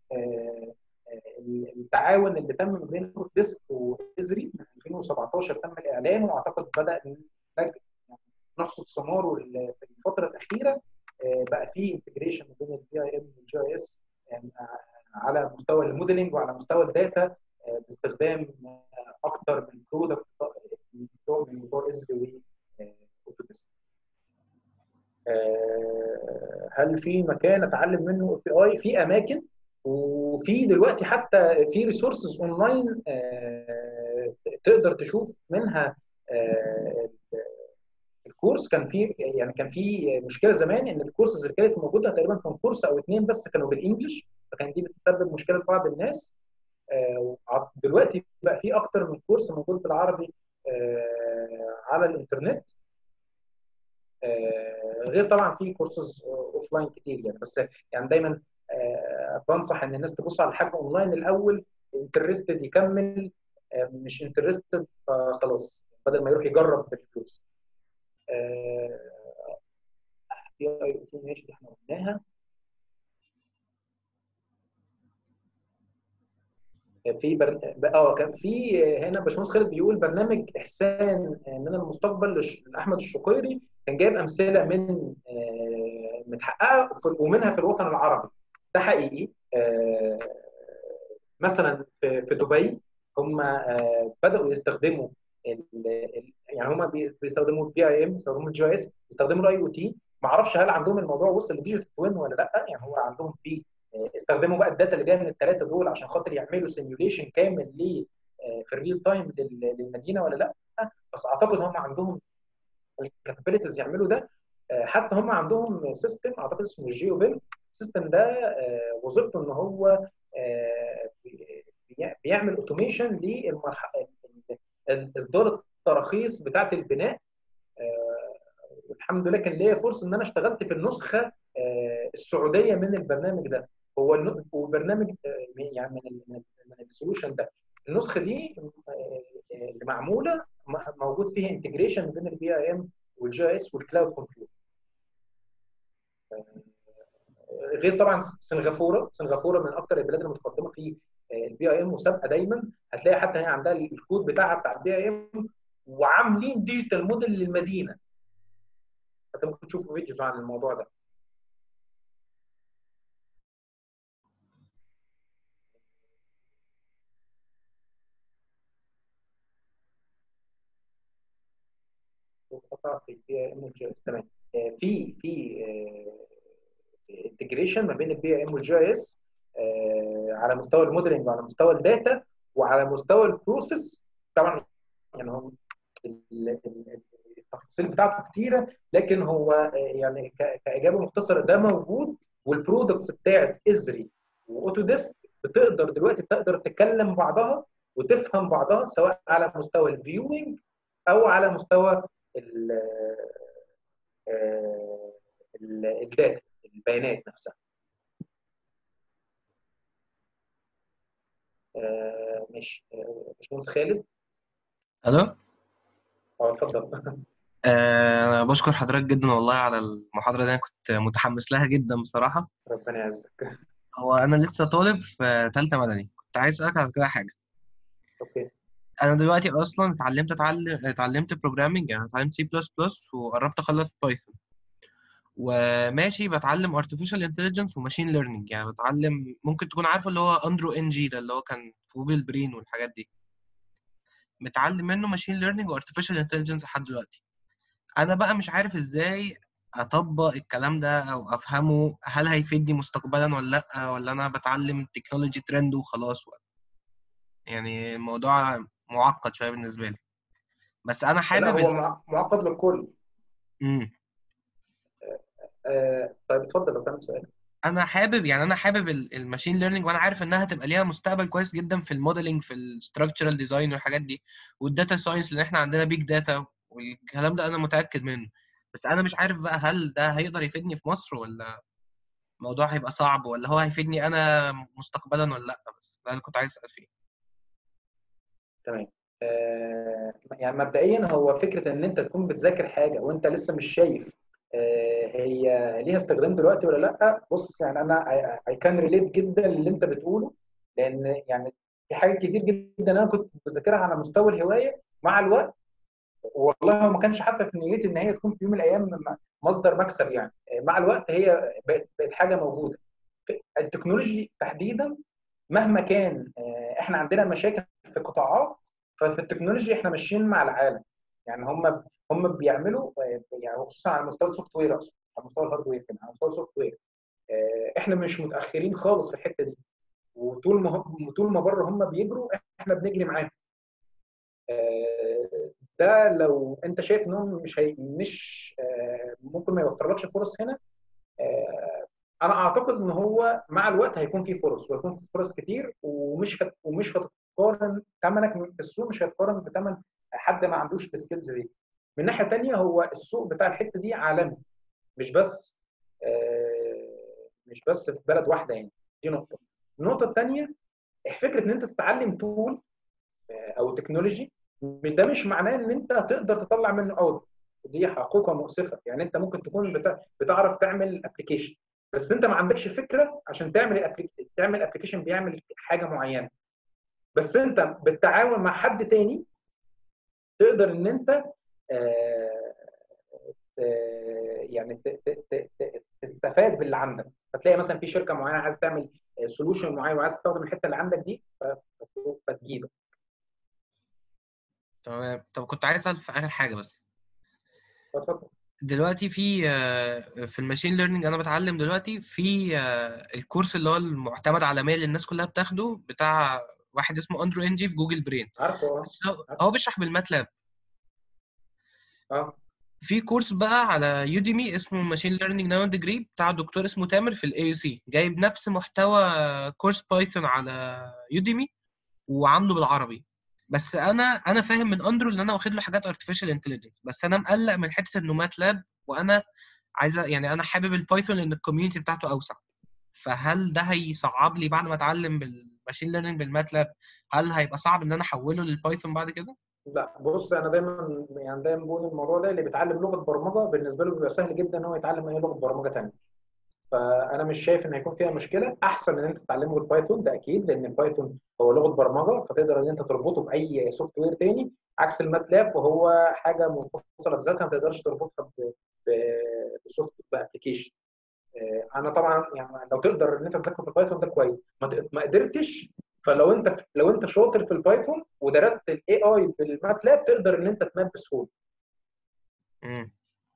[SPEAKER 1] التعاون اللي تم ما بين ديسك وازري من 2017 تم الاعلان واعتقد بدا نحصد ثماره في الفتره الاخيره بقى في انتجريشن ما بين البي اي ام والجي اس على مستوى الموديلنج وعلى مستوى الداتا باستخدام اكثر من برودكت من موتور ازري واوتوديسك هل في مكان اتعلم منه اي اي في اماكن وفي دلوقتي حتى في ريسورسز اونلاين تقدر تشوف منها الكورس كان في يعني كان في مشكله زمان ان الكورسز اللي كانت موجوده تقريبا كان كورس او اثنين بس كانوا بالانجلش فكان دي بتسبب مشكله لبعض الناس دلوقتي بقى في اكتر من كورس موجود بالعربي على الانترنت غير طبعا في كورسز اوف لاين كتير يعني بس يعني دايما بنصح ان الناس تبص على الحاجه اونلاين الاول انترستد يكمل مش انترستد فخلاص بدل ما يروح يجرب بالفلوس بي اي او تي ماشي دي احنا قلناها في بر... اه كان في هنا باشمهندس خالد بيقول برنامج احسان من المستقبل لاحمد الشقيري كان جايب امثله من متحققه ومنها في الوطن العربي ده حقيقي مثلا في في دبي هم بداوا يستخدموا يعني هم بيستخدموا البي اي ام بيستخدموا الجي او اس بيستخدموا الاي او تي ما اعرفش هل عندهم الموضوع وصل لديجيتال توين ولا لا يعني هو عندهم في استخدموا بقى الداتا اللي جايه من الثلاثه دول عشان خاطر يعملوا سيميوليشن كامل ل في الريل تايم للمدينه ولا لا بس اعتقد هم عندهم الكابابيلتيز يعملوا ده حتى هم عندهم سيستم اعتقد اسمه الجيو بيل السيستم ده وظيفته ان هو بيعمل اوتوميشن للمرحله اصدار التراخيص بتاعه البناء والحمد لله كان ليا فرصه ان انا اشتغلت في النسخه السعوديه من البرنامج ده هو وبرنامج يعني من من السولوشن ده النسخه دي اللي معموله موجود فيها انتجريشن بين البي اي ام والجي اس والكلاود كومبيوت غير طبعا سنغافوره سنغافوره من اكثر البلاد المتقدمه في البي اي ام وسابقه دايما هتلاقي حتى هي عندها الكود بتاعها بتاع البي اي ام وعاملين ديجيتال موديل للمدينه انت ممكن تشوفوا فيديوز عن الموضوع ده قطع في البي اي ام والجي اس تمام في في انتجريشن ما بين البي اي ام والجي اس على مستوى الموديلنج وعلى مستوى الداتا وعلى مستوى البروسيس طبعا يعني هم التفاصيل بتاعته كتيره لكن هو يعني كاجابه مختصره ده موجود والبرودكتس بتاعت ازري واوتوديسك بتقدر دلوقتي تقدر تكلم بعضها وتفهم بعضها سواء على مستوى الفيوينج او على مستوى الداتا البيانات نفسها آه ماشي باشمهندس خالد
[SPEAKER 2] الو
[SPEAKER 1] اه اتفضل
[SPEAKER 2] انا بشكر حضرتك جدا والله على المحاضره دي انا كنت متحمس لها جدا بصراحه
[SPEAKER 1] ربنا يعزك
[SPEAKER 2] هو انا لسه طالب في ثالثه مدني كنت عايز اسالك على كده حاجه
[SPEAKER 1] اوكي
[SPEAKER 2] انا دلوقتي اصلا اتعلمت اتعلم اتعلمت بروجرامنج يعني اتعلمت سي بلس بلس وقربت اخلص بايثون وماشي بتعلم artificial intelligence وماشين ليرنينج يعني بتعلم ممكن تكون عارفه اللي هو اندرو ان جي ده اللي هو كان في جوجل برين والحاجات دي متعلم منه ماشين ليرنينج وارتفيشال انتليجنس لحد دلوقتي انا بقى مش عارف ازاي اطبق الكلام ده او افهمه هل هيفيدني مستقبلا ولا لا ولا انا بتعلم تكنولوجي ترند وخلاص ولا يعني الموضوع معقد شويه بالنسبه لي بس انا حابب
[SPEAKER 1] لا هو معقد للكل
[SPEAKER 2] امم
[SPEAKER 1] آه طيب اتفضل لو كان سؤال
[SPEAKER 2] انا حابب يعني انا حابب الماشين ليرنينج وانا عارف انها هتبقى ليها مستقبل كويس جدا في الموديلنج في الستراكشرال ديزاين والحاجات دي والداتا ساينس لان احنا عندنا بيج داتا والكلام ده انا متاكد منه بس انا مش عارف بقى هل ده هيقدر يفيدني في مصر ولا الموضوع هيبقى صعب ولا هو هيفيدني انا مستقبلا ولا لا بس ده اللي كنت عايز اسال فيه
[SPEAKER 1] تمام آه يعني مبدئيا هو فكره ان انت تكون بتذاكر حاجه وانت لسه مش شايف هي ليها استخدام دلوقتي ولا لا بص يعني انا اي كان ريليت جدا للي انت بتقوله لان يعني في حاجات كتير جدا انا كنت بذاكرها على مستوى الهوايه مع الوقت والله ما كانش حتى في نيتي ان هي تكون في يوم من الايام مصدر مكسب يعني مع الوقت هي بقت بقت حاجه موجوده التكنولوجي تحديدا مهما كان احنا عندنا مشاكل في قطاعات ففي التكنولوجي احنا ماشيين مع العالم يعني هم هم بيعملوا يعني خصوصا على مستوى السوفت وير اقصد على مستوى الهاردوير كمان على مستوى السوفت وير احنا مش متاخرين خالص في الحته دي وطول ما هم طول ما بره هم بيجروا احنا بنجري معاهم ده لو انت شايف انهم مش هي مش ممكن ما يوفرلكش فرص هنا انا اعتقد ان هو مع الوقت هيكون في فرص وهيكون في فرص كتير ومش هت ومش هتقارن ثمنك في السوق مش هيتقارن بثمن حد ما عندوش السكيلز دي من ناحيه ثانيه هو السوق بتاع الحته دي عالمي مش بس مش بس في بلد واحده يعني دي نقطه النقطه الثانيه فكره ان انت تتعلم تول او تكنولوجي ده مش معناه ان انت تقدر تطلع منه اوت دي حقيقه مؤسفه يعني انت ممكن تكون بتعرف تعمل ابلكيشن بس انت ما عندكش فكره عشان تعمل تعمل ابلكيشن بيعمل حاجه معينه بس انت بالتعاون مع حد تاني تقدر ان انت يعني تستفاد باللي عندك فتلاقي مثلا في شركه معينه عايز تعمل سولوشن معين وعايز تستخدم الحته اللي عندك دي فتجيبك
[SPEAKER 2] تمام طب كنت عايز اسال في اخر حاجه بس
[SPEAKER 1] اتفضل
[SPEAKER 2] دلوقتي في في الماشين ليرنينج انا بتعلم دلوقتي في الكورس اللي هو المعتمد عالميا اللي الناس كلها بتاخده بتاع واحد اسمه اندرو انجي في جوجل برين
[SPEAKER 1] عارفه
[SPEAKER 2] هو بيشرح بالماتلاب
[SPEAKER 1] اه
[SPEAKER 2] في كورس بقى على يوديمي اسمه ماشين ليرنينج ناو ديجري بتاع دكتور اسمه تامر في الاي يو سي جايب نفس محتوى كورس بايثون على يوديمي وعامله بالعربي بس انا انا فاهم من اندرو ان انا واخد له حاجات ارتفيشال انتليجنس بس انا مقلق من حته انه ماتلاب وانا عايز يعني انا حابب البايثون لان الكوميونتي بتاعته اوسع فهل ده هيصعب لي بعد ما اتعلم بالماشين ليرنينج بالماتلاب هل هيبقى صعب ان انا احوله للبايثون بعد كده؟
[SPEAKER 1] لا بص انا دايما يعني دايما بقول الموضوع ده اللي بيتعلم لغه برمجه بالنسبه له بيبقى سهل جدا ان هو يتعلم اي لغه برمجه ثانيه فانا مش شايف ان هيكون فيها مشكله احسن من ان انت تتعلمه بالبايثون ده اكيد لان البايثون هو لغه برمجه فتقدر ان انت تربطه باي سوفت وير ثاني عكس الماتلاب وهو حاجه منفصله بذاتها ما تقدرش تربطها بسوفت بابلكيشن انا طبعا يعني لو تقدر ان انت تذاكر بالبايثون ده كويس ما قدرتش فلو انت لو انت شاطر في البايثون ودرست الاي اي بالماتلاب تقدر ان انت تماب بسهوله
[SPEAKER 2] امم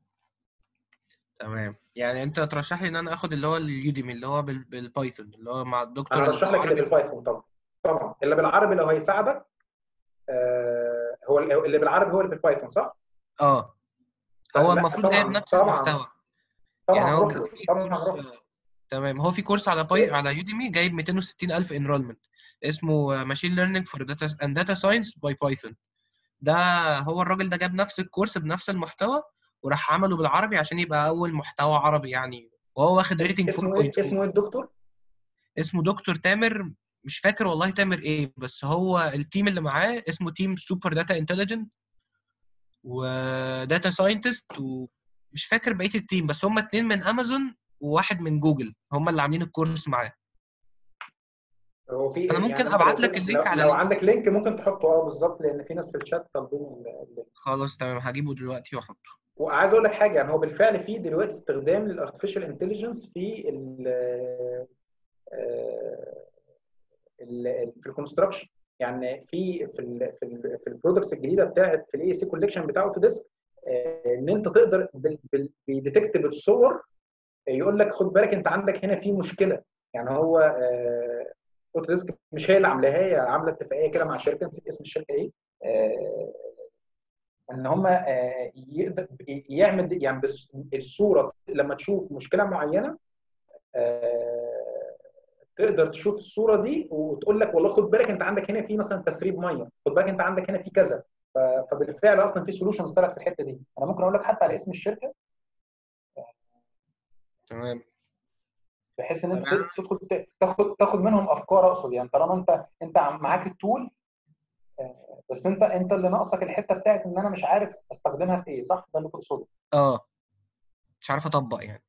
[SPEAKER 2] تمام يعني انت ترشح لي ان انا اخد اللي هو اليوديمي اللي هو بالبايثون اللي هو مع الدكتور
[SPEAKER 1] انا ارشح لك اللي بالبايثون طبعا طبعا اللي بالعربي لو هيساعدك آه هو اللي بالعربي هو اللي بالبايثون صح؟
[SPEAKER 2] اه هو المفروض جايب نفس
[SPEAKER 1] طبعا
[SPEAKER 2] المحتوى
[SPEAKER 1] طبعا
[SPEAKER 2] يعني هو
[SPEAKER 1] روح
[SPEAKER 2] في
[SPEAKER 1] طبعا
[SPEAKER 2] كورس
[SPEAKER 1] روح
[SPEAKER 2] تمام هو في كورس على باي على يوديمي جايب 260 الف انرولمنت اسمه ماشين ليرنينج فور داتا اند داتا ساينس باي بايثون ده هو الراجل ده جاب نفس الكورس بنفس المحتوى وراح عمله بالعربي عشان يبقى اول محتوى عربي يعني وهو واخد ريتنج
[SPEAKER 1] اسمه ايه
[SPEAKER 2] 4.2
[SPEAKER 1] اسمه ايه الدكتور؟
[SPEAKER 2] اسمه دكتور تامر مش فاكر والله تامر ايه بس هو التيم اللي معاه اسمه تيم سوبر داتا انتليجنت وداتا ساينتست ومش فاكر بقيه التيم بس هم اتنين من امازون وواحد من جوجل هم اللي عاملين الكورس معاه
[SPEAKER 1] هو في
[SPEAKER 2] أنا ممكن
[SPEAKER 1] انت
[SPEAKER 2] أبعت
[SPEAKER 1] لو-
[SPEAKER 2] لك اللينك
[SPEAKER 1] لو-
[SPEAKER 2] على
[SPEAKER 1] لو
[SPEAKER 2] لينك.
[SPEAKER 1] عندك لينك ممكن تحطه اه بالظبط لان في ناس في الشات طالبين ال- اللينك
[SPEAKER 2] خلاص تمام هجيبه دلوقتي واحطه
[SPEAKER 1] وعايز اقول لك حاجه يعني هو بالفعل في دلوقتي استخدام للارتفيشال انتليجنس في ال ال- في الكونستراكشن يعني في في ال في ال في البرودكتس الجديده بتاعت في الاي سي كوليكشن بتاع اوتوديسك ان انت تقدر بال- بال- بيديتكت بالصور يقول لك خد بالك انت عندك هنا في مشكله يعني هو آه، اوتوديسك مش هي اللي عاملاها هي عامله اتفاقيه كده مع شركه نسيت اسم الشركه ايه آه، ان هم يقدر يعمل يعني بس الصوره لما تشوف مشكله معينه آه، تقدر تشوف الصوره دي وتقول لك والله خد بالك انت عندك هنا في مثلا تسريب ميه خد بالك انت عندك هنا في كذا ف- فبالفعل اصلا في سولوشنز طلعت في الحته دي انا ممكن اقول لك حتى على اسم الشركه
[SPEAKER 2] تمام
[SPEAKER 1] بحيث ان انت
[SPEAKER 2] تمام.
[SPEAKER 1] تدخل تاخد تاخد منهم افكار اقصد يعني طالما انت انت معاك التول آه، بس انت انت اللي ناقصك الحته بتاعت ان انا مش عارف استخدمها في ايه صح ده اللي تقصده
[SPEAKER 2] اه مش عارف اطبق يعني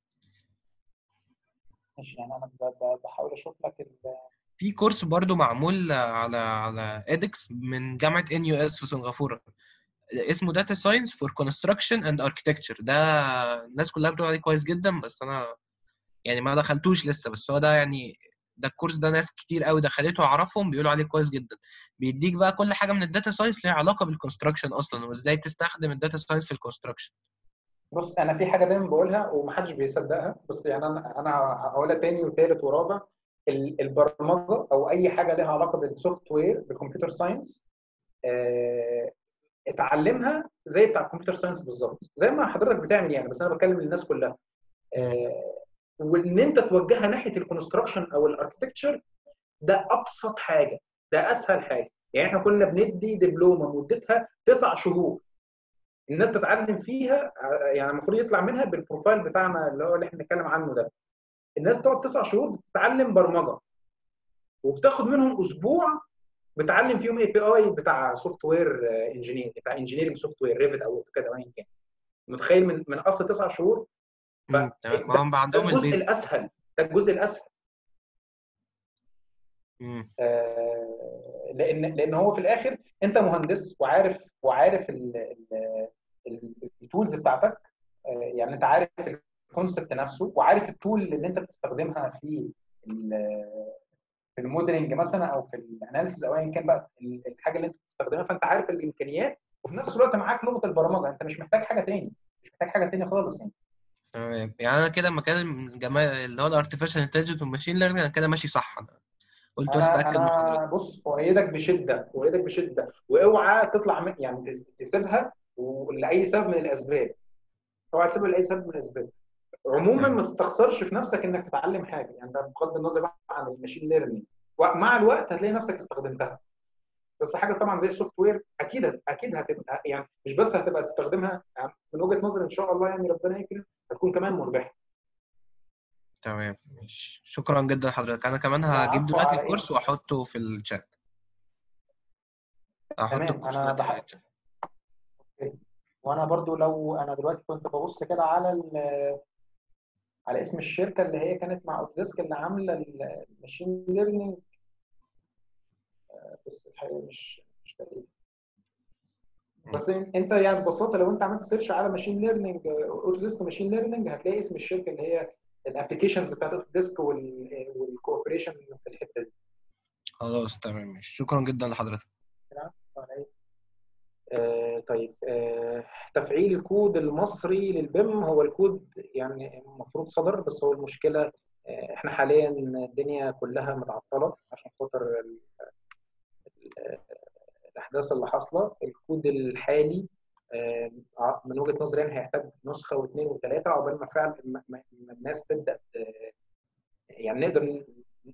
[SPEAKER 1] ماشي يعني انا ب- ب- بحاول اشوف لك ال-
[SPEAKER 2] في كورس برضو معمول على على ادكس من جامعه ان يو اس في سنغافوره اسمه داتا ساينس فور كونستراكشن اند اركتكتشر ده الناس كلها بتقول عليه كويس جدا بس انا يعني ما دخلتوش لسه بس هو ده يعني ده الكورس ده ناس كتير قوي دخلته اعرفهم بيقولوا عليه كويس جدا بيديك بقى كل حاجه من الداتا ساينس ليها علاقه بالكونستراكشن اصلا وازاي تستخدم الداتا ساينس في الكونستراكشن
[SPEAKER 1] بص انا في حاجه دايما بقولها ومحدش بيصدقها بس يعني انا انا هقولها تاني وتالت ورابع ال- البرمجه او اي حاجه لها علاقه بالسوفت وير بالكمبيوتر ساينس آه، اتعلمها زي بتاع الكمبيوتر ساينس بالظبط زي ما حضرتك بتعمل يعني بس انا بتكلم للناس كلها آه، وان انت توجهها ناحيه الكونستراكشن او الاركتكتشر ده ابسط حاجه ده اسهل حاجه يعني احنا كنا بندي دبلومه مدتها تسع شهور الناس تتعلم فيها آه، يعني المفروض يطلع منها بالبروفايل بتاعنا اللي هو اللي احنا بنتكلم عنه ده الناس تقعد تسع شهور بتتعلم برمجه وبتاخد منهم اسبوع بتعلم فيهم اي بي اي بتاع سوفت وير انجينير بتاع انجينيرنج سوفت وير ريفت او اوتوكاد او ايا كان متخيل من من اصل تسع شهور
[SPEAKER 2] مم، تمام ما هم بقى
[SPEAKER 1] ده
[SPEAKER 2] عندهم
[SPEAKER 1] الجزء
[SPEAKER 2] البيز
[SPEAKER 1] الاسهل ده الجزء الاسهل
[SPEAKER 2] مم،
[SPEAKER 1] آه، لان لان هو في الاخر انت مهندس وعارف وعارف التولز بتاعتك آه، يعني انت عارف الكونسبت نفسه وعارف التول اللي انت بتستخدمها في ال- في الموديلنج مثلا او في الاناليسيز او ايا كان بقى الحاجه اللي انت بتستخدمها فانت عارف الامكانيات وفي نفس الوقت معاك لغه البرمجه انت مش محتاج حاجه تاني مش محتاج حاجه تاني خالص يعني
[SPEAKER 2] تمام يعني انا كده مكان الجماعة اللي هو الارتفيشال انتليجنس والماشين ليرنينج انا كده ماشي صح انا قلت بس
[SPEAKER 1] انا
[SPEAKER 2] اتاكد من
[SPEAKER 1] انا
[SPEAKER 2] حضرتك
[SPEAKER 1] بص اؤيدك بشده اؤيدك بشده واوعى تطلع من يعني تس- تسيبها لاي سبب من الاسباب اوعى تسيبها لاي سبب من الاسباب عموما
[SPEAKER 2] تمام.
[SPEAKER 1] ما تستخسرش في نفسك انك تتعلم حاجه يعني ده بغض النظر بقى عن الماشين ليرنينج ومع الوقت هتلاقي نفسك استخدمتها بس حاجه طبعا زي السوفت وير اكيد هت- اكيد هتبقى يعني مش بس هتبقى تستخدمها يعني من وجهه نظري ان شاء الله يعني ربنا يكرم هتكون كمان مربحه
[SPEAKER 2] تمام ماشي شكرا جدا لحضرتك انا كمان هجيب
[SPEAKER 1] العفو
[SPEAKER 2] دلوقتي
[SPEAKER 1] على ايه
[SPEAKER 2] الكورس واحطه في الشات هحط
[SPEAKER 1] تمام
[SPEAKER 2] الكورس
[SPEAKER 1] انا
[SPEAKER 2] دلوقتي في
[SPEAKER 1] بحب
[SPEAKER 2] الشات
[SPEAKER 1] وانا برضو لو انا دلوقتي كنت ببص كده على ال- على اسم الشركه اللي هي كانت مع اوتديسك اللي عامله ال- الماشين ليرنينج بس الحقيقه مش مش لاقيه بس انت يعني ببساطه لو انت عملت سيرش على ماشين ليرنينج اوتوديسك ماشين ليرنينج هتلاقي اسم الشركه اللي هي الابلكيشنز بتاعت اوتوديسك والكوبريشن في الحته دي
[SPEAKER 2] خلاص تمام ماشي شكرا جدا لحضرتك
[SPEAKER 1] آه طيب آه تفعيل الكود المصري للبيم هو الكود يعني المفروض صدر بس هو المشكله آه احنا حاليا الدنيا كلها متعطله عشان خاطر ال- ال- الاحداث اللي حاصله الكود الحالي آه، من وجهه نظري يعني هيحتاج نسخه واثنين وثلاثه عقبال ما فعلا ما- ما- ما الناس تبدا آه، يعني نقدر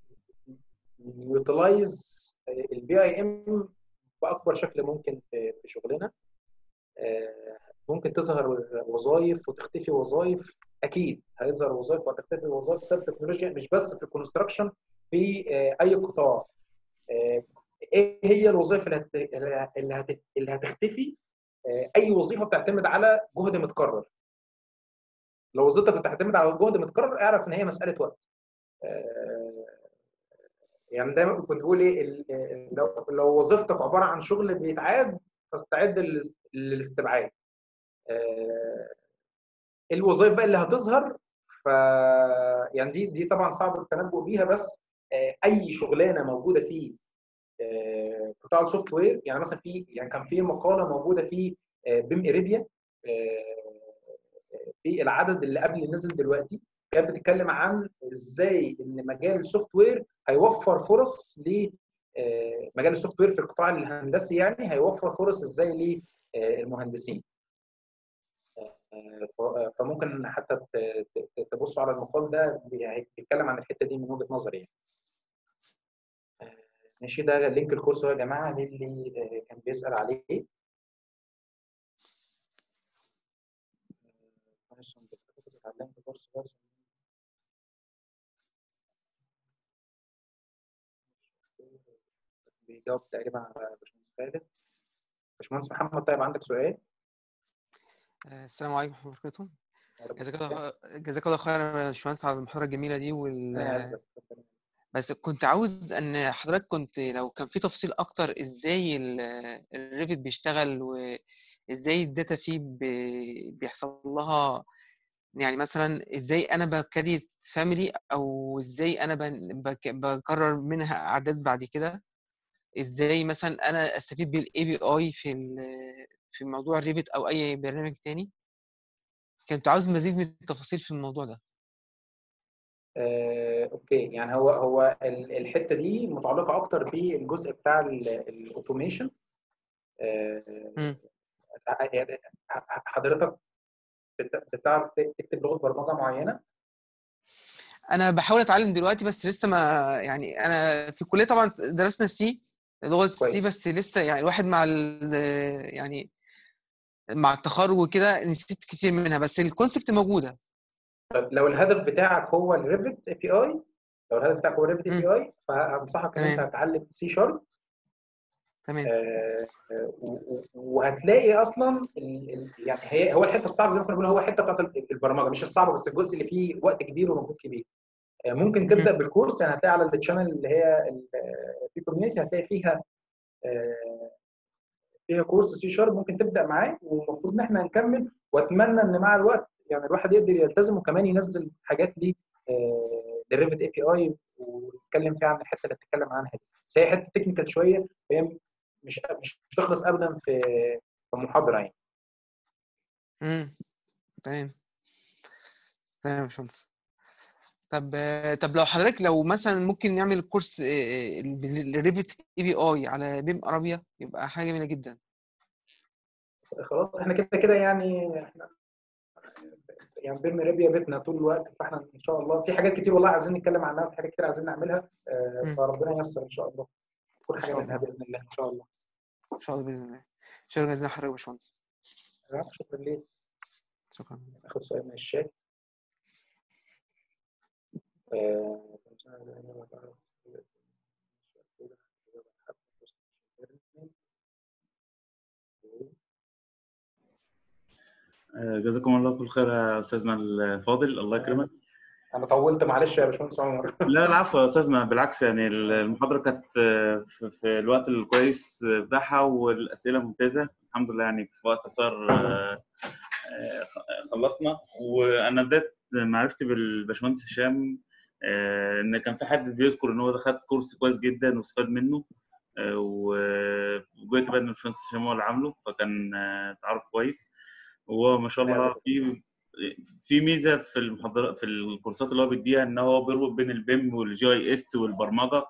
[SPEAKER 1] يوتلايز البي اي ام باكبر شكل ممكن في في شغلنا آه، ممكن تظهر وظائف وتختفي وظائف اكيد هيظهر وظائف وهتختفي وظائف بسبب التكنولوجيا مش بس في الكونستراكشن في آه، اي قطاع آه، ايه هي الوظائف اللي هت... اللي هت... اللي هتختفي آه، اي وظيفه بتعتمد على جهد متكرر لو وظيفتك بتعتمد على جهد متكرر اعرف ان هي مساله وقت آه، يعني دايما كنت بقول ايه ال- ال- لو لو وظيفتك عباره عن شغل بيتعاد فاستعد للاس- للاستبعاد آه، الوظائف بقى اللي هتظهر ف يعني دي دي طبعا صعب التنبؤ بيها بس آه، اي شغلانه موجوده في آه، قطاع السوفت وير يعني مثلا في يعني كان في مقاله موجوده في آه، بيم اريبيا آه، في العدد اللي قبل اللي نزل دلوقتي كانت بتتكلم عن ازاي ان مجال السوفت وير هيوفر فرص ل آه، مجال السوفت وير في القطاع الهندسي يعني هيوفر فرص ازاي للمهندسين ف- فممكن حتى ت- ت- تبصوا على المقال ده بي- بيتكلم عن الحته دي من وجهه نظري يعني. آه، ماشي ده لينك الكورس أهو يا جماعه للي آه، كان بيسال عليه آه، معلش أنا كنت اتعلمت كورس بس بيجاوب تقريبا على باشمهندس خالد باشمهندس محمد طيب عندك سؤال؟
[SPEAKER 3] آه، السلام عليكم ورحمة الله وبركاته
[SPEAKER 1] وعليكم
[SPEAKER 3] جزاك
[SPEAKER 1] السلام.
[SPEAKER 3] الله جزاك الله خيرا يا باشمهندس على المحاضرة الجميلة دي وال...
[SPEAKER 1] ربنا يعزك ربنا
[SPEAKER 3] بس كنت عاوز ان حضرتك كنت لو كان في تفصيل اكتر ازاي الريفت بيشتغل وازاي الداتا فيه بي- بيحصل لها يعني مثلا ازاي انا بكريت فاميلي او ازاي انا بن- بك- بكرر منها اعداد بعد كده ازاي مثلا انا استفيد بالاي بي اي في ال- في موضوع الريفت او اي برنامج تاني كنت عاوز مزيد من التفاصيل في الموضوع ده
[SPEAKER 1] آه، اوكي يعني هو هو ال- الحته دي متعلقه اكتر بالجزء بتاع الاوتوميشن
[SPEAKER 3] مم.
[SPEAKER 1] حضرتك بت- بتعرف تكتب لغه برمجه معينه
[SPEAKER 3] انا بحاول اتعلم دلوقتي بس لسه ما يعني انا في الكليه طبعا درسنا سي لغه السي
[SPEAKER 1] كويس.
[SPEAKER 3] بس لسه يعني الواحد مع ال يعني مع التخرج وكده نسيت كتير منها بس الكونسبت موجوده
[SPEAKER 1] طب لو الهدف بتاعك هو الريفت اي بي اي لو الهدف بتاعك هو الريفت اي
[SPEAKER 3] مم.
[SPEAKER 1] بي اي فانصحك ان انت
[SPEAKER 3] تمام.
[SPEAKER 1] تتعلم سي شارب
[SPEAKER 3] تمام
[SPEAKER 1] آه، و- و- وهتلاقي اصلا ال- ال- يعني هي هو الحته الصعبه زي ما كنا بنقول هو الحته بتاعت ال- البرمجه مش الصعبه بس الجزء اللي فيه وقت كبير ومجهود كبير آه، ممكن تبدا بالكورس يعني هتلاقي على التشانل اللي هي ال- آه، في كوميونتي هتلاقي فيها آه، فيها كورس سي شارب ممكن تبدا معاه والمفروض ان احنا نكمل واتمنى ان مع الوقت يعني الواحد يقدر يلتزم وكمان ينزل حاجات ليه للريفت اي بي اي ويتكلم فيها عن الحته اللي بتتكلم عنها دي بس هي حته تكنيكال شويه فهي مش مش هتخلص ابدا في في محاضره يعني
[SPEAKER 3] امم تمام تمام يا باشمهندس طب آه، طب لو حضرتك لو مثلا ممكن نعمل كورس الريفت اي بي اي على بيم ارابيا يبقى حاجه جميله جدا
[SPEAKER 1] خلاص احنا كده كده يعني احنا يعني بين ربيا بيتنا طول الوقت فاحنا ان شاء الله في حاجات كتير والله عايزين نتكلم عنها في حاجات كتير عايزين نعملها آه،
[SPEAKER 3] مم.
[SPEAKER 1] فربنا ييسر ان شاء الله كل
[SPEAKER 3] إن
[SPEAKER 1] حاجه
[SPEAKER 3] شاء
[SPEAKER 1] منها
[SPEAKER 3] الله.
[SPEAKER 1] باذن الله ان شاء الله
[SPEAKER 3] ان شاء الله باذن الله شكرا جزيلا لحضرتك يا باشمهندس
[SPEAKER 1] شكرا ليك
[SPEAKER 3] شكرا
[SPEAKER 1] ناخد سؤال من الشات آه،
[SPEAKER 4] آه، جزاكم الله كل خير يا استاذنا الفاضل الله يكرمك
[SPEAKER 1] انا طولت معلش يا باشمهندس عمر
[SPEAKER 4] لا العفو يا استاذنا بالعكس يعني المحاضره كانت آه، في في الوقت الكويس بتاعها والاسئله ممتازه الحمد لله يعني في وقت قصير آه، آه، خلصنا وانا بدات معرفتي بالباشمهندس هشام آه، ان كان في حد بيذكر ان هو ده خد كورس كويس جدا واستفاد منه آه، و- وجيت بقى ان الباشمهندس هشام هو اللي عامله فكان آه، تعرف كويس وهو ما شاء الله في في ميزه في المحاضرات في الكورسات اللي هو بيديها ان هو بيربط بين البيم والجي اي اس والبرمجه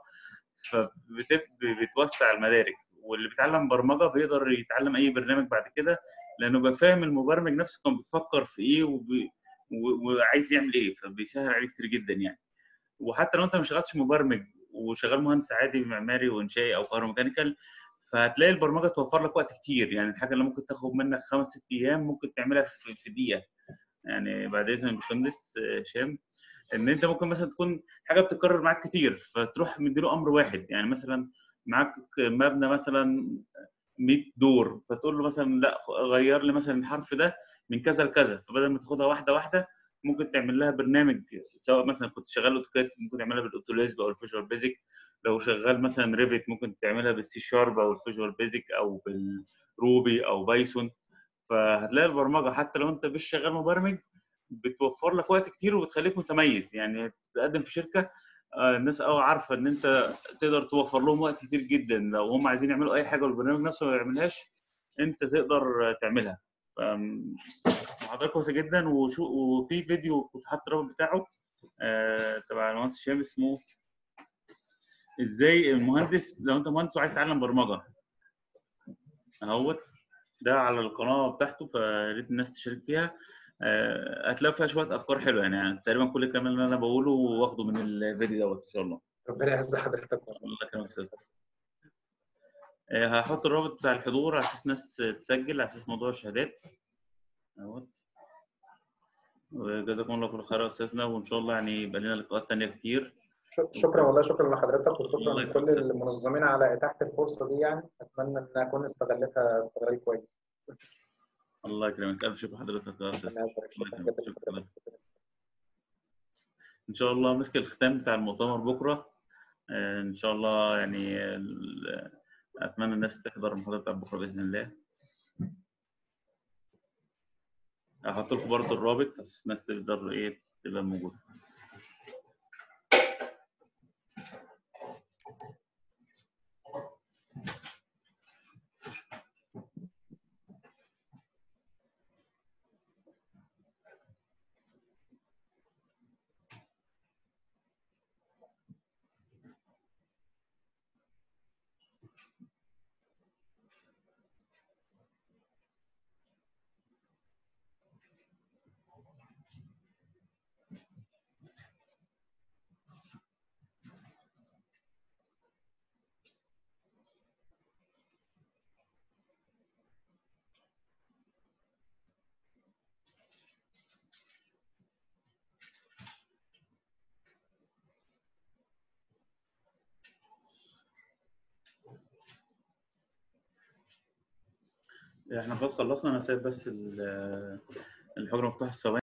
[SPEAKER 4] فبتوسع المدارك واللي بيتعلم برمجه بيقدر يتعلم اي برنامج بعد كده لانه بيبقى فاهم المبرمج نفسه كان بيفكر في ايه وبي... و- وعايز يعمل ايه فبيسهل عليه كتير جدا يعني وحتى لو انت ما شغلتش مبرمج وشغال مهندس عادي معماري وانشائي او كهروميكانيكال فهتلاقي البرمجه توفر لك وقت كتير يعني الحاجه اللي ممكن تاخد منك خمس ست ايام ممكن تعملها في في دقيقه يعني بعد اذن الباشمهندس آه، هشام ان انت ممكن مثلا تكون حاجه بتتكرر معاك كتير فتروح مديله امر واحد يعني مثلا معاك مبنى مثلا 100 دور فتقول له مثلا لا غير لي مثلا الحرف ده من كذا لكذا فبدل ما تاخدها واحده واحده ممكن تعمل لها برنامج سواء مثلا كنت شغال اوتوكاد ممكن تعملها بالاوتوليزب او الفيجوال بيزك لو شغال مثلا ريفت ممكن تعملها بالسي شارب او الفيجوال بيزك او بالروبي او بايثون فهتلاقي البرمجه حتى لو انت مش شغال مبرمج بتوفر لك وقت كتير وبتخليك متميز يعني تقدم في شركه آه، الناس اه عارفه ان انت تقدر توفر لهم وقت كتير جدا لو هم عايزين يعملوا اي حاجه والبرنامج نفسه ما يعملهاش انت تقدر تعملها فم- محاضره كويسه جدا وشو وفي فيديو كنت حاطط الرابط بتاعه آه، تبع المهندس هشام اسمه ازاي المهندس لو انت مهندس وعايز تتعلم برمجه اهوت ده على القناه بتاعته فيا ريت الناس تشارك فيها آه، هتلاقي فيها شويه افكار حلوه يعني, يعني تقريبا كل الكلام اللي انا بقوله واخده من الفيديو دوت ان شاء الله
[SPEAKER 1] ربنا يعز حضرتك
[SPEAKER 4] الله يكرمك يا استاذ آه، هحط الرابط بتاع الحضور على اساس الناس تسجل على اساس موضوع الشهادات اهوت وجزاكم الله كل خير يا استاذنا وان شاء الله يعني يبقى لنا لقاءات تانية كتير
[SPEAKER 1] شكرا والله شكرا لحضرتك
[SPEAKER 4] الله
[SPEAKER 1] وشكرا
[SPEAKER 4] يكرمك.
[SPEAKER 1] لكل المنظمين على اتاحه الفرصه دي يعني اتمنى ان اكون استغلتها استغلال كويس
[SPEAKER 4] الله يكرمك الف شكر حضرتك يا استاذ
[SPEAKER 1] ربنا يعزك شكرا
[SPEAKER 4] الله
[SPEAKER 1] جدا
[SPEAKER 4] يكرمك.
[SPEAKER 1] لحضرتك
[SPEAKER 4] ان شاء الله مسك الختام بتاع المؤتمر بكره آه، ان شاء الله يعني ال- اتمنى الناس تحضر المحاضره بتاع بكره باذن الله هحط لكم برضه الرابط بس الناس تقدر ايه تبقى موجوده احنا خلاص خلصنا انا سايب بس ال- الحجره مفتوحه الثواني